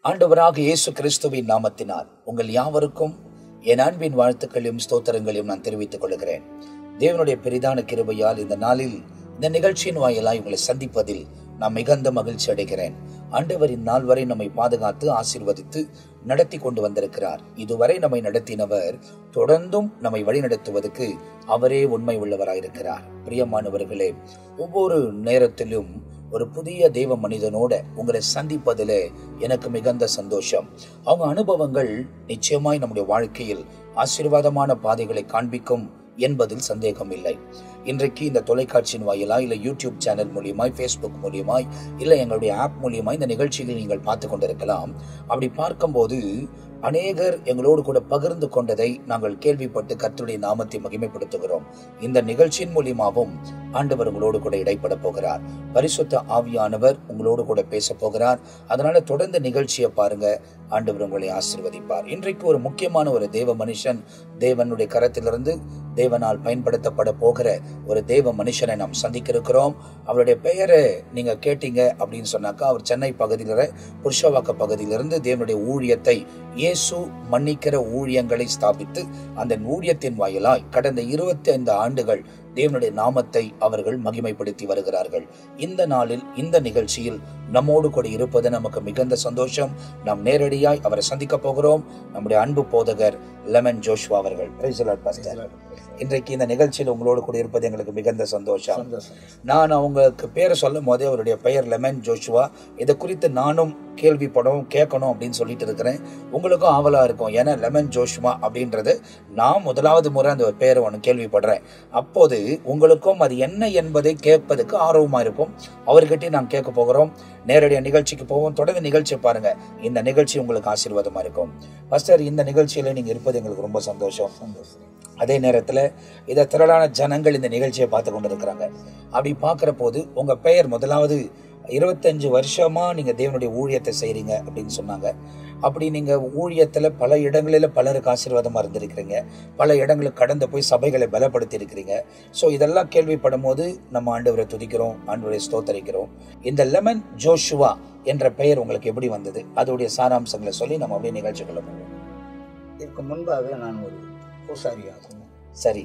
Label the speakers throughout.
Speaker 1: ஆண்டவராக இயேசு கிறிஸ்துவின் நாமத்தினால் உங்கள் யாவருக்கும் என் அன்பின் வாழ்த்துக்களையும் ஸ்தோத்திரங்களையும் நான் தெரிவித்துக் கொள்கிறேன் தேவனுடைய பெரிதான கிருபையால் இந்த நாளில் இந்த நிகழ்ச்சியின் வாயிலாய் உங்களை சந்திப்பதில் நான் மிகுந்த மகிழ்ச்சி அடைகிறேன் ஆண்டவரின் நாள் வரை நம்மை பாதுகாத்து ஆசீர்வதித்து நடத்தி கொண்டு வந்திருக்கிறார் இதுவரை நம்மை நடத்தினவர் தொடர்ந்தும் நம்மை வழிநடத்துவதற்கு அவரே உண்மை உள்ளவராயிருக்கிறார் பிரியமானவர்களே ஒவ்வொரு நேரத்திலும் ஒரு புதிய தெய்வ மனிதனோட உங்களை சந்திப்பதிலே எனக்கு மிகுந்த சந்தோஷம் அவங்க அனுபவங்கள் நிச்சயமாய் நம்முடைய வாழ்க்கையில் ஆசீர்வாதமான பாதைகளை காண்பிக்கும் என்பதில் சந்தேகம் இல்லை இன்றைக்கு இந்த தொலைக்காட்சியின் வாயிலா இல்லை யூடியூப் சேனல் மூலியமாய் ஃபேஸ்புக் மூலியமாய் இல்லை எங்களுடைய ஆப் மூலியமாய் இந்த நிகழ்ச்சிகளை நீங்கள் பார்த்து கொண்டிருக்கலாம் அப்படி பார்க்கும்போது அநேகர் எங்களோடு கூட பகிர்ந்து கொண்டதை நாங்கள் கேள்விப்பட்டு கர்த்தருடைய நாமத்தை மகிமைப்படுத்துகிறோம் இந்த நிகழ்ச்சியின் மூலியமாகவும் ஆண்டவர் உங்களோடு கூட இடைப்பட போகிறார் பரிசுத்த ஆவியானவர் உங்களோடு கூட பேச போகிறார் அதனால தொடர்ந்து நிகழ்ச்சியை பாருங்க ஆண்டவர் உங்களை ஆசிர்வதிப்பார் இன்றைக்கு ஒரு முக்கியமான ஒரு தேவ மனுஷன் தேவனுடைய கரத்திலிருந்து தேவனால் பயன்படுத்தப்பட போகிற ஒரு தேவ மனுஷனை நாம் சந்திக்க இருக்கிறோம் அவருடைய பெயரை நீங்க கேட்டீங்க அப்படின்னு சொன்னாக்கா அவர் சென்னை பகுதியில புருஷவாக்க பகுதியிலிருந்து தேவனுடைய ஊழியத்தை இயேசு மன்னிக்கிற ஊழியங்களை ஸ்தாபித்து அந்த ஊழியத்தின் வாயிலாய் கடந்த இருபத்தி ஐந்து ஆண்டுகள் தேவனுடைய நாமத்தை அவர்கள் மகிமைப்படுத்தி வருகிறார்கள் இந்த நாளில் இந்த நிகழ்ச்சியில் நம்மோடு கூட இருப்பது நமக்கு மிகுந்த சந்தோஷம் நாம் நேரடியாய் அவரை சந்திக்க போகிறோம் நம்முடைய அன்பு போதகர் லெமன் ஜோஷ்வா அவர்கள் Praise the Lord, Pastor. இன்றைக்கு இந்த நிகழ்ச்சியில் உங்களோடு கூட இருப்பது எங்களுக்கு மிகுந்த சந்தோஷம் நான் அவங்களுக்கு பேரை சொல்லும் போதே அவருடைய பெயர் லெமன் ஜோஷுவா இதை குறித்து நானும் கேள்விப்படவும் கேட்கணும் அப்படின்னு சொல்லிட்டு இருக்கிறேன் உங்களுக்கும் ஆவலா இருக்கும் ஏன்னா லெமன் ஜோஷ்மா அப்படின்றது நான் முதலாவது முறை அந்த பேரை ஒன்று கேள்விப்படுறேன் அப்போது உங்களுக்கும் அது என்ன என்பதை கேட்பதுக்கு ஆர்வமா இருக்கும் அவர்கிட்ட நாம் கேட்க போகிறோம் நேரடியாக நிகழ்ச்சிக்கு போவோம் தொடர்ந்து நிகழ்ச்சியை பாருங்க இந்த நிகழ்ச்சி உங்களுக்கு ஆசீர்வாதமா இருக்கும் பஸ்டர் இந்த நிகழ்ச்சியில நீங்க இருப்பது எங்களுக்கு ரொம்ப சந்தோஷம் சந்தோஷம் அதே நேரத்தில் இதை திரளான ஜனங்கள் இந்த நிகழ்ச்சியை பார்த்து கொண்டு இருக்கிறாங்க அப்படி பார்க்குற போது உங்க பெயர் முதலாவது இருபத்தஞ்சு வருஷமா நீங்க தேவனுடைய ஊழியத்தை செய்றீங்க அப்படின்னு சொன்னாங்க அப்படி நீங்க ஊழியத்துல பல இடங்களில பலருக்கு ஆசீர்வாதமா இருந்திருக்கிறீங்க பல இடங்களுக்கு கடந்து போய் சபைகளை பலப்படுத்தி இருக்கிறீங்க ஸோ இதெல்லாம் கேள்விப்படும் போது நம்ம ஆண்டவரை துதிக்கிறோம் ஆண்டவரை ஸ்தோத்தரிக்கிறோம் இந்த லெமன் ஜோஷுவா என்ற பெயர் உங்களுக்கு எப்படி வந்தது அதோடைய சாராம்சங்களை சொல்லி நம்ம அப்படியே நிகழ்ச்சிக்குள்ள போவோம்
Speaker 2: இதற்கு முன்பாக நான் ஒரு பூசாரியாகும்
Speaker 1: சரி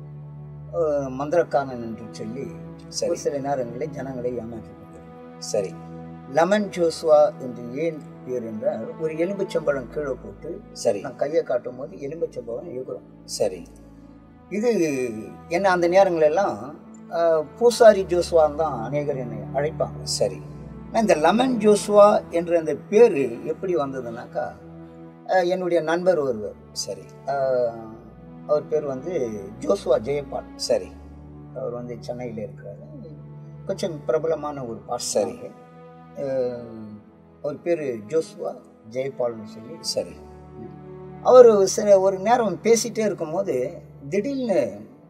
Speaker 2: அஹ், மந்திரக்காரன் என்று சொல்லி
Speaker 1: சரி
Speaker 2: ஒரு சில நேரங்களில் ஜனங்களை ஏமாற்றி
Speaker 1: சரி
Speaker 2: லெமன் ஜோஸ்வா என்று ஏன் பேர் என்றால் ஒரு எலும்புச்சம்பழம் கீழே போட்டு
Speaker 1: சரி
Speaker 2: நான் கையை காட்டும் போது எலும்புச்சம்பழம் எகுரும்
Speaker 1: சரி
Speaker 2: இது என்ன அந்த நேரங்களெல்லாம் அஹ், பூசாரி ஜோஸ்வான் தான் அநேகர் என்னை அழைப்பாங்க
Speaker 1: சரி
Speaker 2: ஆனா, இந்த லெமன் ஜோஸ்வா என்ற அந்த பேர் எப்படி வந்ததுனாக்கா அஹ், என்னுடைய நண்பர் ஒருவர்
Speaker 1: சரி
Speaker 2: அஹ், அவர் பேர் வந்து ஜோஸ்வா ஜெயபால்
Speaker 1: சரி
Speaker 2: அவர் வந்து சென்னையில் இருக்கிறாரு கொஞ்சம் பிரபலமான ஒரு
Speaker 1: சரி.
Speaker 2: பாஸ்டர் அவர் பேர் ஜோஸ்வா ஜெயபால்னு சொல்லி
Speaker 1: சரி
Speaker 2: அவர் சில ஒரு நேரம் பேசிட்டே இருக்கும்போது திடீர்னு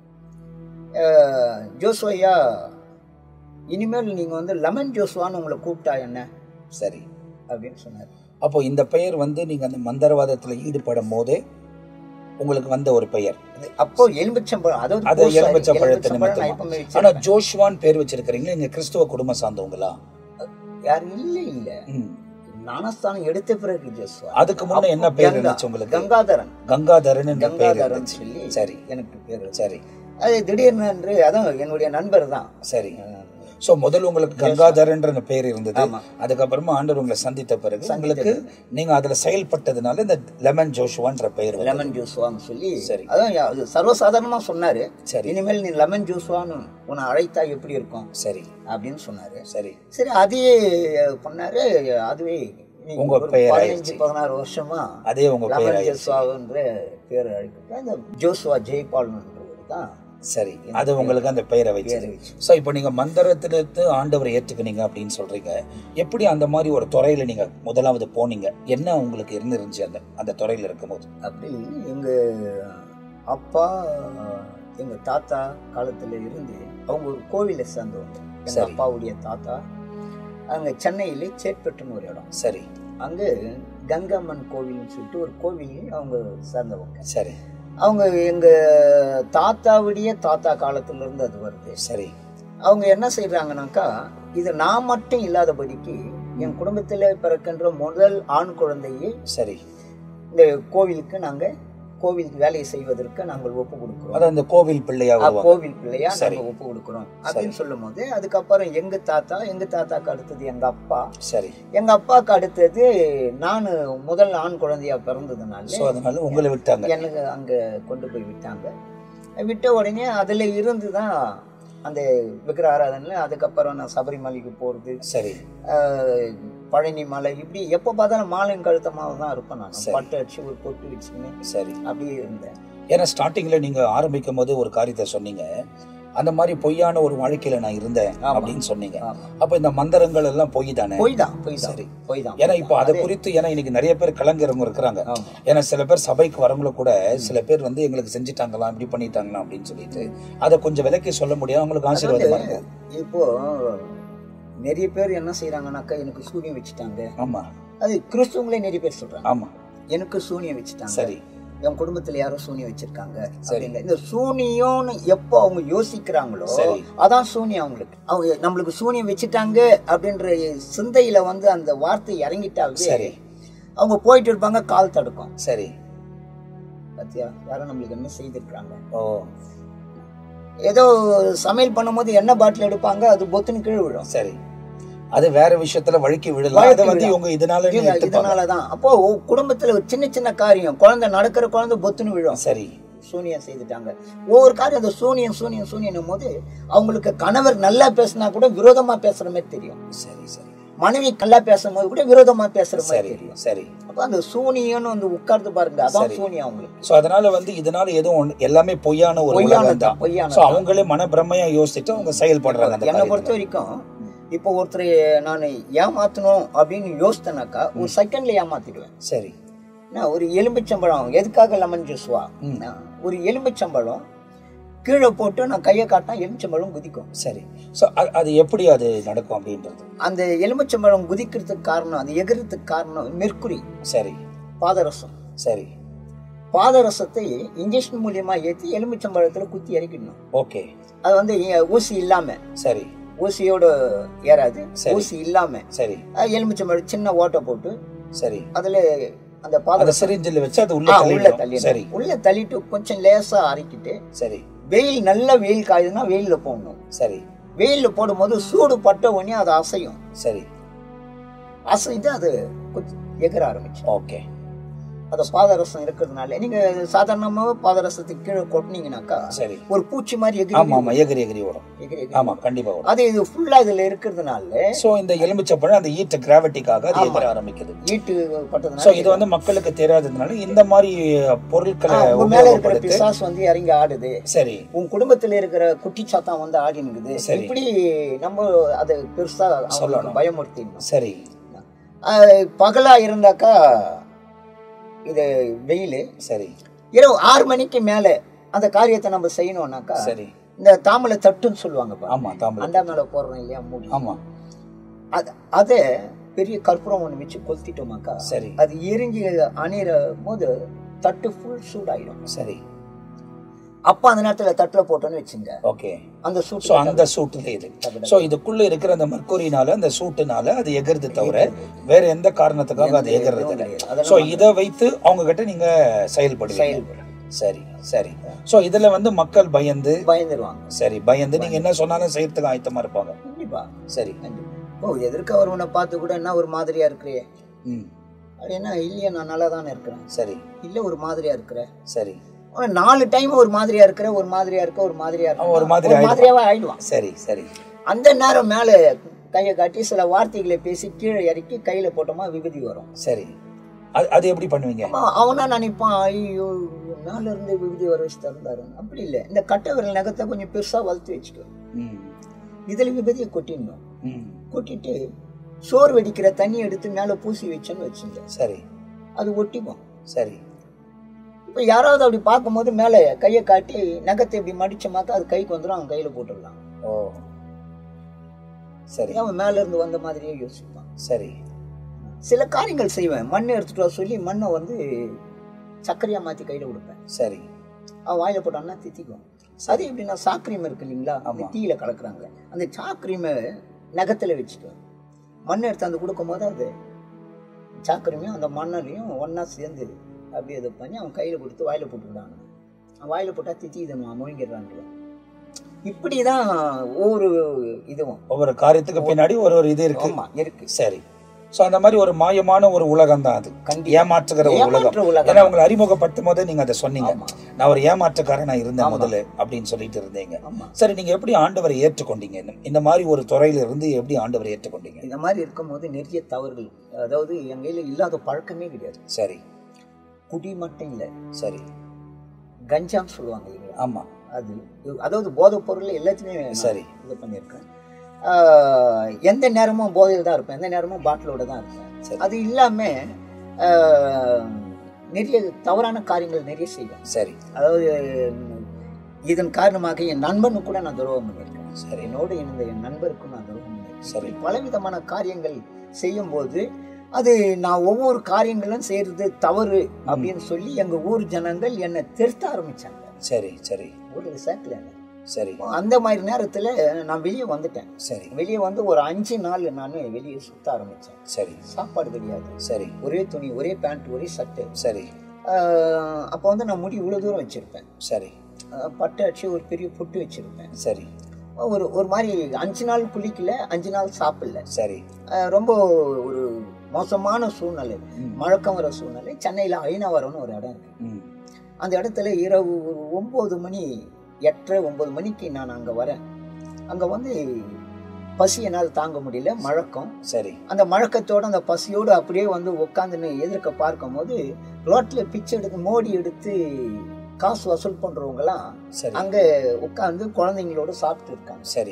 Speaker 2: அஹ், ஜோஸ்வையா இனிமேல் நீங்கள் வந்து லெமன் ஜோஸ்வான்னு உங்களை கூப்பிட்டா என்ன
Speaker 1: சரி
Speaker 2: அப்படின்னு சொன்னார்
Speaker 1: அப்போ இந்த பெயர் வந்து நீங்க அந்த மந்திரவாதத்துல ஈடுபடும் போதே உங்களுக்கு வந்த ஒரு பெயர்
Speaker 2: அது அப்போ எலுமிச்சம்பழம் அதாவது
Speaker 1: அது
Speaker 2: பூசாரி,
Speaker 1: எலுமிச்சம்பழத்தை
Speaker 2: எலுமிச்சம்பழம் நான்
Speaker 1: நிமித்தமா.
Speaker 2: எப்பவுமே
Speaker 1: ஆனா
Speaker 2: வச்சிருப்பேன்.
Speaker 1: ஜோஷ்வான் பேர் வச்சிருக்கிறீங்க நீங்க கிறிஸ்துவ குடும்பம் சார்ந்தவங்களா
Speaker 2: யாரும் இல்லை இல்லை
Speaker 1: ம்.
Speaker 2: ஞானஸ்தானம் எடுத்த பிறகு ஜோஸ்வா
Speaker 1: அதுக்கு முன்ன என்ன பேர் இருந்துச்சு உங்களுக்கு
Speaker 2: கங்காதரன்
Speaker 1: கங்காதரன் என்ற பெயர்
Speaker 2: கங்காதரன்
Speaker 1: இருந்துச்சு
Speaker 2: சொல்லி
Speaker 1: சரி
Speaker 2: எனக்கு பேர்
Speaker 1: சரி
Speaker 2: அது திடீர்னு என்று அதான் என்னுடைய நண்பர் தான்
Speaker 1: சரி சோ முதல்ல உங்களுக்கு கங்காதரன்ற பெயர் இருந்தது
Speaker 2: ஆமா.
Speaker 1: அதுக்கப்புறமா ஆண்டவர் உங்களை சந்தித்த பிறகு
Speaker 2: சந்தித்த
Speaker 1: உங்களுக்கு நீங்க அதுல செயல்பட்டதுனால இந்த லெமன் ஜோஷுவான்ற பெயர் வந்தது.
Speaker 2: லெமன் ஜூஸ்வான்னு சொல்லி
Speaker 1: சரி.
Speaker 2: அதான் யா- அது சர்வசாதாரணமா சொன்னாரு
Speaker 1: சரி
Speaker 2: இனிமேல் நீ லெமன் ஜூஸ்வான்னு உன்னை அழைத்தா எப்படி இருக்கும்
Speaker 1: சரி
Speaker 2: அப்படின்னு சொன்னாரு
Speaker 1: சரி
Speaker 2: சரி அதே பண்ணாரு அதுவே இன்னைக்கு
Speaker 1: உங்க
Speaker 2: ஒரு
Speaker 1: பெயர்
Speaker 2: பதினஞ்சு
Speaker 1: ஆயிடுச்சு.
Speaker 2: பதினாறு வருஷமா
Speaker 1: அதே உங்க பெயர்
Speaker 2: லெமன்
Speaker 1: ஆயிடுச்சு
Speaker 2: ஜோஸ்வான்ற பேர் அழைக்கப்பட்ட இந்த ஜோஸ்வா ஜெய்பால்ன்றவர் தான்
Speaker 1: சரி அது உங்களுக்கு அந்த பெயரை
Speaker 2: பேர்
Speaker 1: வச்சது
Speaker 2: வச்சு
Speaker 1: ஸோ இப்போ நீங்க மந்திரத்திலிருந்து ஆண்டவரை ஏத்துக்குனீங்க அப்படின்னு சொல்றீங்க எப்படி அந்த மாதிரி ஒரு துறையில நீங்க முதலாவது போனீங்க என்ன உங்களுக்கு இருந்துருந்துச்சு அந்த அந்த துறையில இருக்கும்போது
Speaker 2: அப்படி எங்க அப்பா எங்க தாத்தா காலத்துல இருந்து அவங்க ஒரு கோவிலை சேர்ந்தவங்க எங்க
Speaker 1: சரி.
Speaker 2: அப்பாவுடைய தாத்தா அங்க சென்னையில சேட்பட்டுன்னு ஒரு இடம்
Speaker 1: சரி
Speaker 2: அங்க கங்கம்மன் கோவில்னு சொல்லிட்டு ஒரு கோவில் அவங்க சேர்ந்தவங்க
Speaker 1: சரி
Speaker 2: அவங்க எங்க தாத்தாவுடைய தாத்தா காலத்துல இருந்து அது வருது
Speaker 1: சரி
Speaker 2: அவங்க என்ன செய்றாங்கனாக்கா இது நான் மட்டும் இல்லாதபடிக்கு என் குடும்பத்துல பிறக்கின்ற முதல் ஆண் குழந்தையை
Speaker 1: சரி
Speaker 2: இந்த கோவிலுக்கு நாங்க கோவிலுக்கு வேலையை செய்வதற்கு நாங்கள் ஒப்பு கொடுக்கிறோம்
Speaker 1: அதான் இந்த கோவில் பிள்ளையா
Speaker 2: அஹ்
Speaker 1: வருவாங்க
Speaker 2: கோவில் பிள்ளையா
Speaker 1: சரி.
Speaker 2: நாங்க ஒப்பு கொடுக்கிறோம் அப்படின்னு சொல்லும் போது அதுக்கப்புறம் எங்க தாத்தா எங்க தாத்தாக்கு அடுத்தது எங்க அப்பா
Speaker 1: சரி
Speaker 2: எங்க அப்பாவுக்கு அடுத்தது நானு முதல் ஆண் குழந்தையா பிறந்ததுனால
Speaker 1: சோ அதனால உங்களை விட்டாங்க
Speaker 2: எனக்கு அங்க கொண்டு போய் விட்டாங்க விட்ட உடனே அதுல இருந்து தான் அந்த விக்கிர ஆராதனைல அதுக்கப்புறம் நான் சபரிமலைக்கு போறது
Speaker 1: சரி
Speaker 2: ஆஹ், பழனி மலை இப்படி எப்போ பார்த்தாலும் மாலையும் கழுத்தமாக தான் இருப்பேன் நான்
Speaker 1: சரி.
Speaker 2: பட்டு அடிச்சு ஒரு பொட்டு வச்சுக்கின்னு
Speaker 1: சரி
Speaker 2: அப்படியே இருந்தேன்
Speaker 1: ஏன்னா ஸ்டார்டிங்ல நீங்க ஆரம்பிக்கும் போது ஒரு காரியத்தை சொன்னீங்க அந்த மாதிரி பொய்யான ஒரு வாழ்க்கையில நான் இருந்தேன்
Speaker 2: ஆமா.
Speaker 1: அப்படின்னு சொன்னீங்க
Speaker 2: ஆமா.
Speaker 1: அப்ப இந்த மந்திரங்கள் எல்லாம் பொய் தானே
Speaker 2: பொய் தான் பொய் தான்
Speaker 1: சரி.
Speaker 2: பொய் தான்
Speaker 1: ஏன்னா இப்போ அதை குறித்து ஏன்னா இன்னைக்கு நிறைய பேர் கலங்கிறவங்க இருக்கிறாங்க
Speaker 2: ஆமா
Speaker 1: ஏன்னா சில பேர் சபைக்கு வரவங்கள கூட சில பேர் வந்து எங்களுக்கு செஞ்சுட்டாங்களாம் இப்படி பண்ணிட்டாங்களாம் அப்படின்னு சொல்லிட்டு அதை கொஞ்சம் விலைக்கு சொல்ல முடியாது அவங்களுக்கு ஆசீர்வாதமா இருக்கும்
Speaker 2: இப்போ நிறைய பேர் என்ன செய்யறாங்கன்னாக்கா எனக்கு சூனியம் வச்சுட்டாங்க
Speaker 1: ஆமா
Speaker 2: அது கிறிஸ்துவங்களே நிறைய பேர் சொல்றாங்க
Speaker 1: ஆமா
Speaker 2: எனக்கு சூனியம் வச்சுட்டாங்க
Speaker 1: சரி
Speaker 2: என் குடும்பத்துல யாரோ சூனியம் வச்சிருக்காங்க
Speaker 1: சரி.
Speaker 2: அப்படிங்க. இந்த சூனியம்னு எப்போ அவங்க யோசிக்கிறாங்களோ
Speaker 1: சரி.
Speaker 2: அதான் சூனியம் அவங்களுக்கு அவங்க நம்மளுக்கு சூனியம் வச்சுட்டாங்க அப்படின்ற சிந்தையில வந்து அந்த வார்த்தை இறங்கிட்டாவே
Speaker 1: சரி
Speaker 2: அவங்க போயிட்டு இருப்பாங்க கால் தடுக்கும்
Speaker 1: சரி
Speaker 2: பாத்தியா யாரும் நம்மளுக்கு என்ன செய்திருக்காங்க
Speaker 1: ஓ
Speaker 2: ஏதோ சமையல் பண்ணும்போது எண்ணெய் பாட்டில் எடுப்பாங்க அது பொத்துன்னு கீழே விழும்
Speaker 1: சரி அது வேற விஷயத்துல வழுக்கி விடலாம்
Speaker 2: வழுக்கி
Speaker 1: அதை வந்து
Speaker 2: விடலாம்.
Speaker 1: இவங்க இதனால
Speaker 2: இது-
Speaker 1: எடுத்துப்பாங்க
Speaker 2: இதனாலதான் அப்போ ஒ- குடும்பத்துல ஒரு சின்ன சின்ன காரியம் குழந்தை நடக்கிற குழந்தை பொத்துன்னு விழும்
Speaker 1: சரி
Speaker 2: சூனியம் செய்துட்டாங்க ஒவ்வொரு காரியம் அந்த சூனியம் சூனியம் சூனியம் போது அவங்களுக்கு கணவர் நல்லா பேசினா கூட விரோதமா பேசுற மாதிரி தெரியும்
Speaker 1: சரி சரி
Speaker 2: மனைவி நல்லா பேசும்போது கூட விரோதமா பேசுற மாதிரி
Speaker 1: சரி
Speaker 2: தெரியும்
Speaker 1: சரி
Speaker 2: அப்ப அந்த சூனியம்னு வந்து உட்கார்ந்து பாருங்க அதான்
Speaker 1: சரி.
Speaker 2: சூனியம் அவங்களுக்கு
Speaker 1: சோ அதனால வந்து இதனால எதுவும் ஒண்ணு- எல்லாமே பொய்யான ஒரு உலகம்
Speaker 2: பொய்யானது
Speaker 1: தான்
Speaker 2: பொய்யானது
Speaker 1: சோ அவங்களே மனப்பிரமையா யோசிச்சுட்டு அவங்க செயல்படுறாங்க அந்த
Speaker 2: என்னை பொறுத்த
Speaker 1: காரியத்துல.
Speaker 2: வரைக்கும் இப்போ ஒருத்தரை நான் ஏமாத்தணும் அப்படின்னு யோசித்தனாக்கா ஒரு செகண்ட்ல ஏமாத்திடுவேன்
Speaker 1: சரி
Speaker 2: நான் ஒரு எலும்பிச்சம்பழம் எதுக்காக லெமன் ஜூஸ்வா
Speaker 1: ம்.
Speaker 2: ஒரு எலும்பிச்சம்பழம் கீழே போட்டு நான் கையை காட்டினா எலுமிச்சம்பழம் குதிக்கும்
Speaker 1: சரி சோ அ- அது எப்படி அது நடக்கும் அப்படின்றது
Speaker 2: அந்த எலுமிச்சம்பழம் குதிக்கிறதுக்கு காரணம் அது எகிறதுக்கு காரணம் மெர்க்குரி
Speaker 1: சரி
Speaker 2: பாதரசம்
Speaker 1: சரி
Speaker 2: பாதரசத்தை இன்ஜெக்ஷன் மூலியமா ஏற்றி எலுமிச்சம்பழத்துல குத்தி இறக்கிடணும்
Speaker 1: ஓகே
Speaker 2: அது வந்து ஏ- ஊசி இல்லாம
Speaker 1: சரி
Speaker 2: ஊசியோட ஏறாது
Speaker 1: சரி.
Speaker 2: ஊசி இல்லாம
Speaker 1: சரி
Speaker 2: அது எலுமிச்சம்பழம் சின்ன ஓட்டை போட்டு
Speaker 1: சரி
Speaker 2: அதுல அந்த
Speaker 1: அந்த
Speaker 2: பாதரசம்
Speaker 1: சிரிஞ்சில் வச்சு அது உள்ள
Speaker 2: ஆ, உள்ள
Speaker 1: தள்ளிடணும்.
Speaker 2: தள்ளி
Speaker 1: சரி
Speaker 2: உள்ள தள்ளிட்டு கொஞ்சம் லேசா அரைக்கிட்டு
Speaker 1: சரி
Speaker 2: வெயில் நல்ல வெயில் காயுதுன்னா வெயில்ல போடணும்
Speaker 1: சரி
Speaker 2: வெயில்ல போடும்போது சூடு பட்ட உடனே அது அசையும்
Speaker 1: சரி
Speaker 2: அசைந்து அது கொஞ்சம் எகிற ஆரம்பிச்சு
Speaker 1: ஓகே
Speaker 2: அது பாதரசம் இருக்கிறதுனால நீங்க சாதாரணமாக பாதரசத்துக்கு கீழே கொட்டினீங்கனாக்கா
Speaker 1: சரி
Speaker 2: ஒரு பூச்சி மாதிரி எகிரி
Speaker 1: ஆமா ஆமா எகிரி எகிரி ஓடும்
Speaker 2: எகிரி எகிரி.
Speaker 1: ஆமா கண்டிப்பா ஓடும்
Speaker 2: அது இது ஃபுல்லா இதுல இருக்கிறதுனால
Speaker 1: சோ இந்த எலுமிச்சப்பழம் அந்த ஈட்ட கிராவிட்டிக்காக அது எகிர ஆரம்பிக்குது
Speaker 2: ஈட்டு
Speaker 1: சோ
Speaker 2: பட்டதுனால
Speaker 1: இது வந்து மக்களுக்கு தெரியாததுனால இந்த மாதிரி பொருட்களை
Speaker 2: ஆ, உங்க மேல இருக்கிற
Speaker 1: உபயோகப்படுத்தி
Speaker 2: பிசாசு வந்து இறங்கி ஆடுது
Speaker 1: சரி
Speaker 2: உன் குடும்பத்துல இருக்கிற குட்டி சாத்தான் வந்து ஆடி நிக்குது
Speaker 1: சரி.
Speaker 2: இப்படி நம்ம அதை பெருசா அவங்களுக்கு
Speaker 1: சொல்லணும்.
Speaker 2: பயமுறுத்திடணும்
Speaker 1: சரி
Speaker 2: ஆஹ் பகலா இருந்தாக்கா இது வெயில்
Speaker 1: சரி
Speaker 2: இரவு ஆறு மணிக்கு மேல அந்த காரியத்தை நம்ம செய்யணும்னாக்கா
Speaker 1: சரி
Speaker 2: இந்த தாமலை தட்டுன்னு சொல்லுவாங்க பாருங்க.
Speaker 1: ஆமா தாம்பரம்
Speaker 2: அண்டா மேல போடுறோம் இல்லையா மூடி
Speaker 1: ஆமா
Speaker 2: அது அதை பெரிய கற்பூரம் ஒன்று வச்சு கொளுத்திட்டோமாக்கா
Speaker 1: சரி
Speaker 2: அது எரிஞ்சு அணிகிற போது தட்டு ஃபுல் சூடாயிடும்
Speaker 1: சரி
Speaker 2: அப்ப அந்த நேரத்துல தட்டுல போட்டோன்னு வச்சுங்க
Speaker 1: ஓகே
Speaker 2: அந்த
Speaker 1: சோ
Speaker 2: சூட்டு
Speaker 1: அந்த சூட்டுல இது சோ இதுக்குள்ள இருக்கிற அந்த மர்க்குரினால அந்த சூட்டுனால அது எகிறது தவிர வேற எந்த காரணத்துக்காக அது எகிறது இல்லை
Speaker 2: அதெல்லாம்
Speaker 1: சோ இதை வைத்து அவங்க கிட்ட நீங்க செயல்படுவீங்க
Speaker 2: செயல்படும்
Speaker 1: சரி சரி சோ இதுல வந்து மக்கள் பயந்து
Speaker 2: பயந்துருவாங்க
Speaker 1: சரி பயந்து நீங்க என்ன சொன்னாலும் செய்யறதுக்கு ஆயத்தமா இருப்பாங்க
Speaker 2: கண்டிப்பா
Speaker 1: சரி
Speaker 2: கண்டிப்பா ஓ எதிர்க்க வருவனை பார்த்து கூட என்ன ஒரு மாதிரியா இருக்கிறியே
Speaker 1: ம்
Speaker 2: அது என்ன இல்லையா நான் நல்லா தானே இருக்கிறேன்
Speaker 1: சரி
Speaker 2: இல்ல ஒரு மாதிரியா இருக்கிற
Speaker 1: சரி
Speaker 2: அவன் நாலு டைம் ஒரு மாதிரியா இருக்கிற ஒரு மாதிரியா இருக்க ஒரு மாதிரியா இருக்க
Speaker 1: அவன் ஒரு மாதிரி ஆயிடுவான்.
Speaker 2: மாதிரியாவே ஆயிடுவான்
Speaker 1: சரி சரி
Speaker 2: அந்த நேரம் மேல கையை காட்டி சில வார்த்தைகளை பேசி கீழே இறக்கி கையில போட்டோமா விபதி வரும்
Speaker 1: சரி அது அது எப்படி பண்ணுவீங்க
Speaker 2: அவன் அவனா நினைப்பான் ஐயோ நாள்ல இருந்து விபதி வர வச்சு தந்தாரு அப்படி இல்லை இந்த கட்டை விரல் நகத்தை கொஞ்சம் பெருசா வளர்த்து வச்சுக்கோ
Speaker 1: ம்
Speaker 2: இதுல விபதியை கொட்டிடணும்
Speaker 1: ம்
Speaker 2: கொட்டிட்டு சோறு வெடிக்கிற தண்ணி எடுத்து மேல பூசி வச்சோன்னு வச்சுங்க
Speaker 1: சரி
Speaker 2: அது ஒட்டிக்கும்
Speaker 1: சரி
Speaker 2: இப்போ யாராவது அப்படி பார்க்கும்போது மேலே கையை காட்டி நகத்தை இப்படி மடிச்சோமாக்கா அது கைக்கு வந்துடும் அவன் கையில போட்டுடலாம்
Speaker 1: ஓ சரி
Speaker 2: அவன் மேல இருந்து வந்த மாதிரியே யோசிப்பான்
Speaker 1: சரி
Speaker 2: சில காரியங்கள் செய்வேன் மண் எடுத்துட்டு வர சொல்லி மண்ணை வந்து சர்க்கரையா மாத்தி கையில கொடுப்பேன்
Speaker 1: சரி
Speaker 2: அவன் வாயில போட்டான்னா தித்திக்கும் அது எப்படின்னா சாக்ரீம் இருக்கு இல்லைங்களா அந்த
Speaker 1: ஆமா.
Speaker 2: தீயில கலக்குறாங்க அந்த சாக்ரீமை நகத்துல வச்சுக்குவேன் மண் எடுத்தாந்து கொடுக்கும்போது அது சாக்கரையும் அந்த மண்ணிலையும் ஒன்றா சேர்ந்து அப்படியே இது பண்ணி அவன் கையில் கொடுத்து வாயில் போட்டுக்கிட்டாங்க அவன் வாயில் போட்டால் தித்தி இதை முழுங்கிடுறான்ல இப்படி தான் ஒவ்வொரு இதுவும்
Speaker 1: ஒவ்வொரு காரியத்துக்கு பின்னாடி ஒரு ஒரு இது இருக்கு
Speaker 2: ஆமா இருக்கு
Speaker 1: சரி சோ அந்த மாதிரி ஒரு மாயமான ஒரு உலகம் தான் அது
Speaker 2: கண்டிப்பா.
Speaker 1: ஏமாற்றுகிற ஒரு உலகம்
Speaker 2: ஏமாற்ற உலகம்
Speaker 1: ஏன்னா உங்களை அறிமுகப்படுத்தும் போதே நீங்க அதை சொன்னீங்க
Speaker 2: ஆமா.
Speaker 1: நான் ஒரு ஏமாற்றக்காரனா இருந்தேன் முதல்ல அப்படின்னு சொல்லிட்டு இருந்தீங்க
Speaker 2: ஆமா
Speaker 1: சரி நீங்க எப்படி ஆண்டவரை ஏற்றுக்கொண்டீங்க இந்த- இந்த மாதிரி ஒரு துறையில இருந்து எப்படி ஆண்டவரை ஏற்றுக்கொண்டீங்க
Speaker 2: இந்த மாதிரி இருக்கும்போது நிறைய தவறுகள் அதாவது என் கையில் இல்லாத பழக்கமே கிடையாது
Speaker 1: சரி
Speaker 2: குடி மட்டும் இல்லை
Speaker 1: சரி
Speaker 2: கஞ்சான்னு சொல்லுவாங்க இல்லைங்களா
Speaker 1: ஆமா
Speaker 2: அது அதாவது போதைப் பொருள் எல்லாத்தையுமே நான்
Speaker 1: சரி
Speaker 2: இது பண்ணியிருக்கேன் ஆஹ் எந்த நேரமும் போதையில் தான் இருப்பேன் எந்த நேரமும் பாட்டிலோட தான் இருப்பேன்
Speaker 1: சரி.
Speaker 2: அது இல்லாமல் நிறைய தவறான காரியங்கள் நிறைய செய்வேன்
Speaker 1: சரி
Speaker 2: அதாவது இதன் காரணமாக என் நண்பனுக்கு கூட நான் துரோகம் பண்ணியிருக்கேன்
Speaker 1: சரி
Speaker 2: என்னோடு இருந்த என் நண்பருக்கும் நான் துரோகம் பண்ணியிருக்கேன்
Speaker 1: சரி
Speaker 2: பலவிதமான காரியங்கள் செய்யும்போது அது நான் ஒவ்வொரு காரியங்களும் செய்யறது தவறு அப்படின்னு சொல்லி எங்க ஊர் ஜனங்கள் என்னை திருத்த ஆரம்பிச்சாங்க
Speaker 1: சரி சரி
Speaker 2: ஊரில் சேர்க்கல என்னை.
Speaker 1: சரி
Speaker 2: அந்த மாதிரி நேரத்துல நான் வெளியே வந்துட்டேன்
Speaker 1: சரி
Speaker 2: வெளியே வந்து ஒரு அஞ்சு நாள் நான் வெளியே சுத்த ஆரம்பிச்சேன்
Speaker 1: சரி
Speaker 2: சாப்பாடு கிடையாது
Speaker 1: சரி
Speaker 2: ஒரே துணி ஒரே பேண்ட் ஒரே சட்டை
Speaker 1: சரி
Speaker 2: ஆஹ் அப்போ வந்து நான் முடி இவ்வளோ தூரம் வச்சிருப்பேன்
Speaker 1: சரி
Speaker 2: ஆஹ் பட்டை அடிச்சு ஒரு பெரிய பொட்டு வச்சிருப்பேன்
Speaker 1: சரி
Speaker 2: ஒரு ஒரு மாதிரி அஞ்சு நாள் குளிக்கல அஞ்சு நாள் சாப்பிடல
Speaker 1: சரி
Speaker 2: ஆஹ் ரொம்ப ஒரு மோசமான சூழ்நிலை
Speaker 1: ம்.
Speaker 2: மழக்கம் வர சூழ்நிலை சென்னையில் ஐநாவரம்னு ஒரு இடம் இருக்கு
Speaker 1: ம்
Speaker 2: அந்த இடத்துல இரவு ஒரு ஒம்பது மணி எட்டரை ஒம்பது மணிக்கு நான் அங்கே வரேன் அங்கே வந்து பசி என்னால் தாங்க முடியல மழக்கம்
Speaker 1: சரி
Speaker 2: அந்த மழக்கத்தோட அந்த பசியோடு அப்படியே வந்து உட்காந்துன்னு எதிர்க்க பார்க்கும்போது ரோட்டில் பிச்சை எடுத்து மோடி எடுத்து காசு வசூல் பண்ணுறவங்கலாம்
Speaker 1: சரி
Speaker 2: அங்கே உட்காந்து குழந்தைங்களோட சாப்பிட்டு இருக்காங்க
Speaker 1: சரி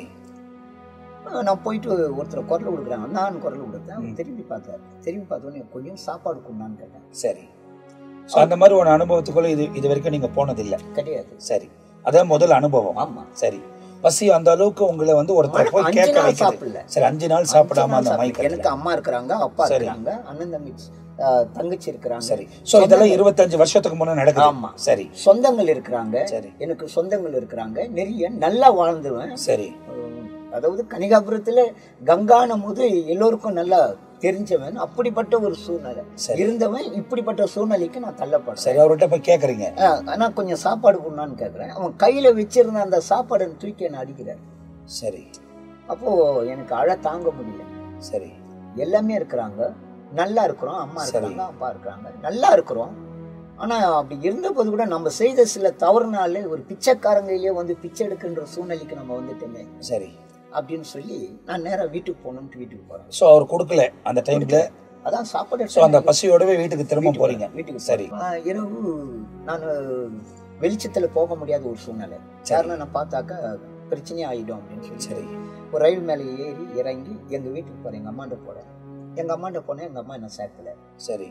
Speaker 2: ஆஹ் நான் போயிட்டு ஒருத்தர் குரல் கொடுக்குறாங்க நான் குரல் கொடுத்தேன் அவர் திரும்பி பார்த்தாரு திரும்பி பார்த்தோன்னே கொஞ்சம் சாப்பாடு கொண்டான்னு கேட்டேன்
Speaker 1: சரி ஸோ அந்த மாதிரி ஒரு அனுபவத்துக்குள்ள இது இது வரைக்கும் நீங்க போனதில்லை
Speaker 2: கிடையாது
Speaker 1: சரி அதான் முதல் அனுபவம்
Speaker 2: ஆமா
Speaker 1: சரி பசி அந்த அளவுக்கு உங்களை வந்து ஒருத்தர் போய்
Speaker 2: அஞ்சு
Speaker 1: கேட்க
Speaker 2: நாள்
Speaker 1: வைக்கிறது
Speaker 2: சாப்பிடல
Speaker 1: சரி அஞ்சு நாள் சாப்பிடாம
Speaker 2: அஞ்சு
Speaker 1: அந்த
Speaker 2: நாள்
Speaker 1: மைக்
Speaker 2: சாப்பிடல. எனக்கு அம்மா இருக்கிறாங்க அப்பா
Speaker 1: சரி.
Speaker 2: இருக்கிறாங்க அண்ணன் தம்பி ஆஹ் தங்கச்சி இருக்கிறாங்க
Speaker 1: சரி சோ இதெல்லாம் இருபத்தஞ்சு வருஷத்துக்கு முன்ன நடக்குது
Speaker 2: ஆமா.
Speaker 1: சரி
Speaker 2: சொந்தங்கள் இருக்கிறாங்க
Speaker 1: சரி
Speaker 2: எனக்கு சொந்தங்கள் இருக்கிறாங்க நிறைய நல்லா வாழ்ந்துருவேன்
Speaker 1: சரி
Speaker 2: உம், அதாவது கனிகாபுரத்துல கங்கான போது எல்லோருக்கும் நல்லா தெரிஞ்சவன் அப்படிப்பட்ட ஒரு சூழ்நிலை
Speaker 1: சரி.
Speaker 2: இருந்தவன் இப்படிப்பட்ட சூழ்நிலைக்கு நான் தள்ளப்படுறேன்
Speaker 1: சரி அவர்கிட்ட போய் கேக்குறீங்க
Speaker 2: ஆஹ் ஆனா கொஞ்சம் சாப்பாடு கொடுனான்னு கேட்குறேன் அவன் கையில வச்சிருந்த அந்த சாப்பாடை தூக்கி என்னை அடிக்கிறார்
Speaker 1: சரி
Speaker 2: அப்போ எனக்கு அழ தாங்க முடியல
Speaker 1: சரி
Speaker 2: எல்லாமே இருக்கிறாங்க நல்லா இருக்கிறோம் அம்மா
Speaker 1: சரி.
Speaker 2: இருக்கிறாங்க அப்பா இருக்கிறாங்க நல்லா இருக்கிறோம் ஆனா அப்படி இருந்தபோது கூட நம்ம செய்த சில தவறுனால ஒரு பிச்சைக்காரங்கையிலே வந்து பிச்சை எடுக்கின்ற சூழ்நிலைக்கு நம்ம வந்துட்டோமே
Speaker 1: சரி
Speaker 2: அப்படின்னு சொல்லி நான் நேரா வீட்டுக்கு போகணும்ட்டு வீட்டுக்கு போறேன்
Speaker 1: சோ அவர் கொடுக்கல அந்த டைம்ல
Speaker 2: அதான் சாப்பாடு
Speaker 1: சோ அந்த பசியோடவே வீட்டுக்கு திரும்ப போறீங்க
Speaker 2: வீட்டுக்கு
Speaker 1: சரி
Speaker 2: ஆஹ் இரவு நான் வெளிச்சத்துல போக முடியாத ஒரு சூழ்நிலை காரணம் நான் பார்த்தாக்கா பிரச்சனை ஆயிடும் அப்படின்னு சொல்லி
Speaker 1: சரி
Speaker 2: ஒரு ரயில் மேலே ஏறி இறங்கி எங்க வீட்டுக்கு போறேன் எங்க அம்மாண்ட போறேன் எங்க அம்மாண்ட போனேன் எங்க அம்மா என்ன சேர்க்கல
Speaker 1: சரி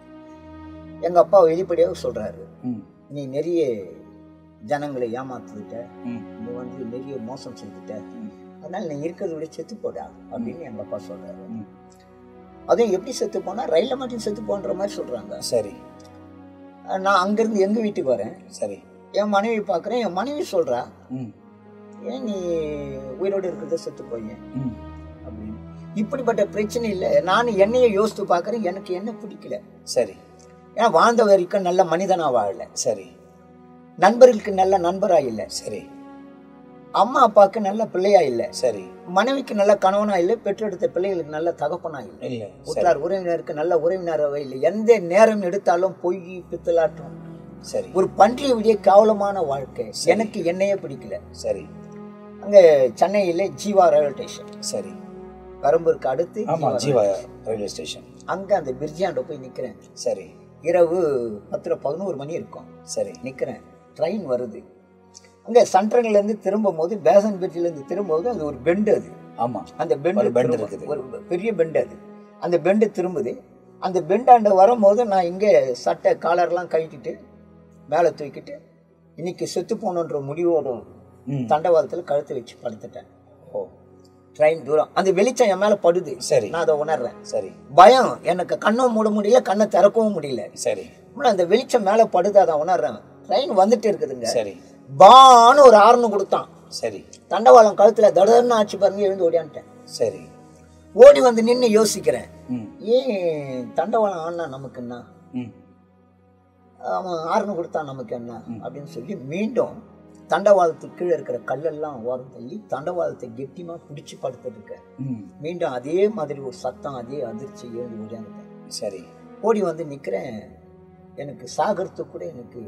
Speaker 2: எங்க அப்பா வெளிப்படையாக சொல்றாரு
Speaker 1: ம்
Speaker 2: நீ நிறைய ஜனங்களை ஏமாத்திட்ட
Speaker 1: ம்
Speaker 2: நீ வந்து நிறைய மோசம் செய்துட்ட
Speaker 1: ம்.
Speaker 2: அதனால நீ இருக்கிறத விட செத்து போடா அப்படின்னு எங்க அப்பா சொல்றாரு
Speaker 1: ம்.
Speaker 2: அதுவும் எப்படி செத்து போனா ரயில்ல மட்டும் செத்து போன்ற மாதிரி சொல்றாங்க
Speaker 1: சரி
Speaker 2: அஹ் நான் அங்கிருந்து எங்க வீட்டுக்கு வரேன்
Speaker 1: சரி
Speaker 2: என் மனைவி பார்க்குறேன் என் மனைவி சொல்றா
Speaker 1: ம்
Speaker 2: ஏன் நீ உயிரோடு இருக்கிறத செத்து போய்
Speaker 1: ம்
Speaker 2: அப்படின்னு இப்படிப்பட்ட பிரச்சனை இல்லை நான் என்னையே யோசித்து பார்க்குறேன் எனக்கு என்ன பிடிக்கல
Speaker 1: சரி
Speaker 2: ஏன்னா வாழ்ந்த வரைக்கும் நல்ல மனிதனா வாழல
Speaker 1: சரி
Speaker 2: நண்பர்களுக்கு நல்ல நண்பரா இல்லை
Speaker 1: சரி
Speaker 2: அம்மா அப்பாவுக்கு நல்ல பிள்ளையா இல்லை
Speaker 1: சரி
Speaker 2: மனைவிக்கு நல்ல கணவனா இல்லை பெற்றெடுத்த பிள்ளைகளுக்கு நல்ல தகப்பனா இல்லை
Speaker 1: இல்ல சரி
Speaker 2: உற்றார் உறவினருக்கு நல்ல உறவினராகவே இல்லை எந்த நேரம் எடுத்தாலும் பொய் பித்தலாட்டம்
Speaker 1: சரி
Speaker 2: ஒரு பன்றிய விடிய கேவலமான வாழ்க்கை எனக்கு என்னையே பிடிக்கல
Speaker 1: சரி
Speaker 2: அங்க சென்னையில ஜீவா ரயில்வே ஸ்டேஷன்
Speaker 1: சரி
Speaker 2: பெரம்பூருக்கு அடுத்து
Speaker 1: ஆமா
Speaker 2: ஜீவா
Speaker 1: ஜீவா ரயில்வே ஸ்டேஷன்
Speaker 2: அங்க அந்த பிரிட்ஜாண்ட போய் நிக்கிறேன்
Speaker 1: சரி
Speaker 2: இரவு பத்துல பதினோரு மணி இருக்கும்
Speaker 1: சரி
Speaker 2: நிக்கிறேன் ட்ரெயின் வருது அங்க சென்ட்ரல்ல இருந்து திரும்பும் போது பேசன் பிரிட்ஜ்ல இருந்து திரும்பும்போது அது ஒரு பெண்டு அது
Speaker 1: ஆமா
Speaker 2: அந்த பெண்டு
Speaker 1: ஒரு bend
Speaker 2: திரும்ப-
Speaker 1: இருக்குது.
Speaker 2: ஒரு பெரிய பெண்டு அது அந்த பெண்டு திரும்புது அந்த பெண்டாண்ட வரும்போது நான் இங்கே சட்டை காலர்லாம் கழட்டிட்டு மேலே தூக்கிட்டு இன்னைக்கு செத்து போகணுன்ற முடிவோட
Speaker 1: ம்
Speaker 2: தண்டவாளத்தில் கழுத்து வச்சு படுத்துட்டேன்
Speaker 1: ஓ
Speaker 2: ட்ரெயின் தூரம் அந்த வெளிச்சம் என் மேலே படுது
Speaker 1: சரி
Speaker 2: நான் அதை உணர்றேன்
Speaker 1: சரி
Speaker 2: பயம் எனக்கு கண்ணை மூட முடியல கண்ணை திறக்கவும் முடியல
Speaker 1: சரி
Speaker 2: ஆனா அந்த வெளிச்சம் மேலே படுது அதை உணர்றேன் ட்ரெயின் வந்துட்டு இருக்குதுங்க
Speaker 1: சரி
Speaker 2: பான்னு ஒரு ஆறுனு கொடுத்தான்
Speaker 1: சரி
Speaker 2: தண்டவாளம் கழுத்துல தடர்னு ஆச்சு பாருங்க எழுந்து ஓடியான்ட்டேன்
Speaker 1: சரி
Speaker 2: ஓடி வந்து நின்று யோசிக்கிறேன்
Speaker 1: ம்
Speaker 2: ஏன் தண்டவாளம் ஆனா நமக்கு என்ன
Speaker 1: ம்
Speaker 2: அவன் ஆறுனு கொடுத்தா நமக்கு என்ன அப்படின்னு சொல்லி மீண்டும் தண்டவாளத்துக்கு கீழே இருக்கிற கல்லெல்லாம் ஓரம் தள்ளி தண்டவாளத்தை கெட்டிமா பிடிச்சு படுத்துட்டு இருக்கேன்
Speaker 1: ம்
Speaker 2: மீண்டும் அதே மாதிரி ஒரு சத்தம் அதே அதிர்ச்சி எழுந்து ஓடியாந்துட்டேன்
Speaker 1: சரி
Speaker 2: ஓடி வந்து நிக்கிறேன் எனக்கு சாகறதுக்கு கூட எனக்கு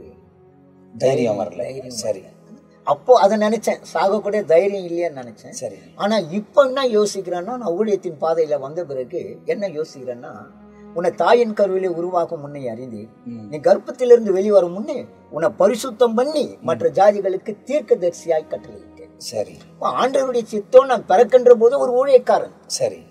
Speaker 1: தைரியம் வரல
Speaker 2: தைரியம்
Speaker 1: சரி
Speaker 2: அப்போ அதை நினைச்சேன் சாக கூட தைரியம் இல்லையான்னு நினைச்சேன்
Speaker 1: சரி
Speaker 2: ஆனா இப்போ என்ன யோசிக்கிறேன்னா நான் ஊழியத்தின் பாதையில வந்த பிறகு என்ன யோசிக்கிறேன்னா உன்னை தாயின் கருவிலே உருவாக்கும் முன்னே அறிந்து
Speaker 1: ம்
Speaker 2: நீ கர்ப்பத்திலிருந்து வெளிவரும் முன்னே உன்னை பரிசுத்தம் பண்ணி மற்ற ஜாதிகளுக்கு தீர்க்கதரிசியாய் கட்டளையிட்டேன்
Speaker 1: சரி
Speaker 2: அப்ப ஆண்டவருடைய சித்தம் நான் பிறக்கின்ற போது ஒரு ஊழியக்காரன்
Speaker 1: சரி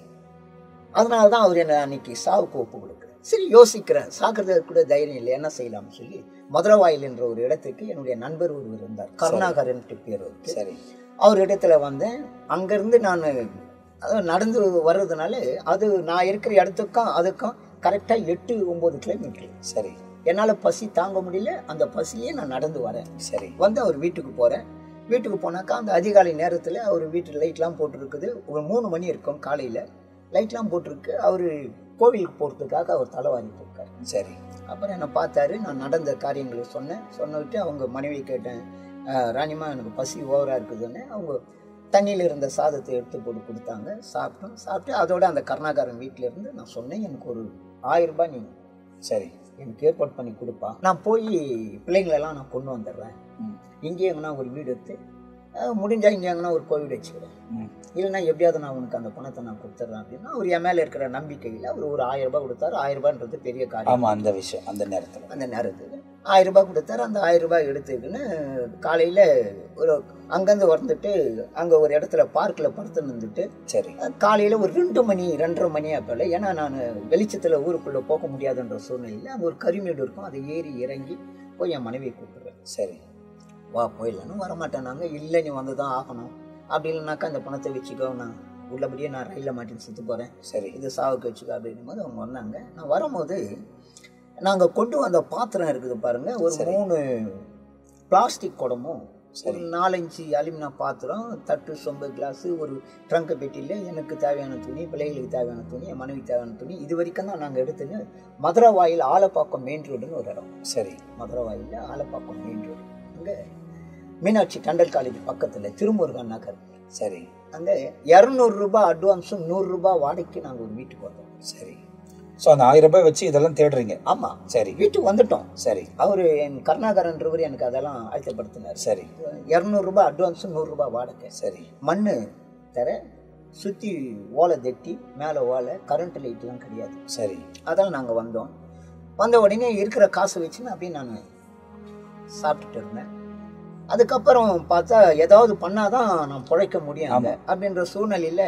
Speaker 2: அதனால தான் அவர் என்ன அன்னைக்கு சாவுக்கு ஒப்பு கொடுக்குறேன் சரி யோசிக்கிறேன் சாக்கிறதுக்கு கூட தைரியம் இல்லை என்ன செய்யலாம்னு சொல்லி மதுரவாயில் என்ற ஒரு இடத்துக்கு என்னுடைய நண்பர் ஒருவர் இருந்தார் கருணாகரன் பேர் அவருக்கு
Speaker 1: சரி
Speaker 2: அவர் இடத்துல வந்தேன் அங்கேருந்து நான் அதாவது நடந்து வர்றதுனால அது நான் இருக்கிற இடத்துக்கும் அதுக்கும் கரெக்டாக எட்டு ஒம்பது கிலோமீட்டர்
Speaker 1: சரி
Speaker 2: என்னால் பசி தாங்க முடியல அந்த பசியே நான் நடந்து வரேன்
Speaker 1: சரி
Speaker 2: வந்து அவர் வீட்டுக்கு போகிறேன் வீட்டுக்கு போனாக்கா அந்த அதிகாலை நேரத்தில் அவர் வீட்டு லைட்லாம் போட்டிருக்குது ஒரு மூணு மணி இருக்கும் காலையில் லைட்லாம் போட்டிருக்கு அவர் கோவிலுக்கு போகிறதுக்காக அவர் தலைவாரி போயிருக்காரு
Speaker 1: சரி
Speaker 2: அப்புறம் என்னை பார்த்தாரு நான் நடந்த காரியங்களை சொன்னேன் சொன்னிட்டு அவங்க மனைவி கேட்டேன் "அஹ், ராணிமா எனக்கு பசி ஓவராக இருக்குதுன்னு அவங்க தண்ணியில் இருந்த சாதத்தை எடுத்து போட்டு கொடுத்தாங்க சாப்பிட்டோம் சாப்பிட்டு அதோட அந்த கருணாகரன் வீட்டில் இருந்து நான் சொன்னேன் எனக்கு ஒரு ஆயிரம் ரூபாய் நீ
Speaker 1: சரி
Speaker 2: எனக்கு ஏற்பாடு பண்ணி கொடுப்பா நான் போய் பிள்ளைங்களெல்லாம் நான் கொண்டு வந்துடுறேன்
Speaker 1: ம்
Speaker 2: இங்கே எங்கன்னா ஒரு வீடு எடுத்து அஹ், முடிஞ்சா இங்கே எங்கன்னா ஒரு கோவில் வச்சுக்கிறேன்
Speaker 1: ம்
Speaker 2: இல்லைன்னா எப்படியாவது நான் உனக்கு அந்த பணத்தை நான் கொடுத்துட்றேன் அப்படின்னா அவர் என் மேலே இருக்கிற நம்பிக்கையில் அவர் ஒரு ஆயிரம் ரூபாய் கொடுத்தாரு ஆயிரம் ரூபான்றது பெரிய காரியம்
Speaker 1: ஆமா அந்த விஷயம் அந்த நேரத்துல
Speaker 2: அந்த நேரத்துக்கு ஆயிரம் ரூபாய் கொடுத்தாரு அந்த ஆயிரம் ரூபாய் எடுத்துக்கின்னு காலையில் ஒரு அங்கேருந்து வந்துட்டு அங்கே ஒரு இடத்துல பார்க்கில் படுத்து நின்றுட்டு
Speaker 1: சரி
Speaker 2: காலையில் ஒரு ரெண்டு மணி ரெண்டரை மணி அப்போல ஏன்னா நான் வெளிச்சத்தில் ஊருக்குள்ளே போக முடியாதுன்ற சூழ்நிலையில் அங்கே ஒரு கரிமேடு இருக்கும் அதை ஏறி இறங்கி போய் என் மனைவியை கூப்பிடுறேன்
Speaker 1: சரி
Speaker 2: வா போயிடலான்னு வரமாட்டேன் நாங்கள் இல்லை நீ வந்து தான் ஆகணும் அப்படி இல்லைனாக்கா அந்த பணத்தை வச்சுக்கோ நான் உள்ளபடியே நான் ரயிலில் மாட்டின்னு சுற்று போகிறேன்
Speaker 1: சரி
Speaker 2: இது சாவுக்கு வச்சுக்கோ அப்படின்னும் போது அவங்க வந்தாங்க நான் வரும்போது நாங்கள் கொண்டு வந்த பாத்திரம் இருக்குது பாருங்க ஒரு
Speaker 1: சரி.
Speaker 2: மூணு பிளாஸ்டிக் குடமும்
Speaker 1: சரி.
Speaker 2: ஒரு நாலஞ்சு அலுமினா பாத்திரம் தட்டு சொம்பு கிளாஸ் ஒரு ட்ரங்க் பெட்டியில் எனக்கு தேவையான துணி பிள்ளைகளுக்கு தேவையான துணி என் மனைவிக்கு தேவையான துணி இது வரைக்கும் தான் நாங்கள் எடுத்துன்னு மதுரை வாயில் ஆலப்பாக்கம் மெயின் ரோடுன்னு ஒரு இடம்
Speaker 1: சரி
Speaker 2: மதுரை வாயில் ஆலப்பாக்கம் மெயின் ரோடு அங்கே மீனாட்சி டண்டல் காலேஜ் பக்கத்தில் திருமுருகன் நகர்
Speaker 1: சரி
Speaker 2: அங்கே இரநூறுபா அட்வான்ஸும் நூறுரூபா வாடகைக்கு நாங்கள் ஒரு வீட்டுக்கு வந்தோம்
Speaker 1: சரி ஸோ அந்த ஆயிரம் ரூபாய் வச்சு இதெல்லாம் தேடுறீங்க
Speaker 2: ஆமாம்
Speaker 1: சரி
Speaker 2: வீட்டுக்கு வந்துட்டோம்
Speaker 1: சரி
Speaker 2: அவர் என் கருணாகரன்றவர் எனக்கு அதெல்லாம் ஆயத்தப்படுத்தினார்
Speaker 1: சரி
Speaker 2: இரநூறுபா அட்வான்ஸும் நூறுரூபா வாடகை
Speaker 1: சரி
Speaker 2: மண் தர சுற்றி ஓலை தட்டி மேலே ஓலை கரண்ட் லைட்லாம் கிடையாது
Speaker 1: சரி
Speaker 2: அதெல்லாம் நாங்கள் வந்தோம் வந்த உடனே இருக்கிற காசை வச்சு நான் அப்படியே நான் சாப்பிட்டுட்டு இருந்தேன் அதுக்கப்புறம் பார்த்தா ஏதாவது பண்ணாதான் நான் பிழைக்க முடியும் அங்க. அப்படின்ற சூழ்நிலையில்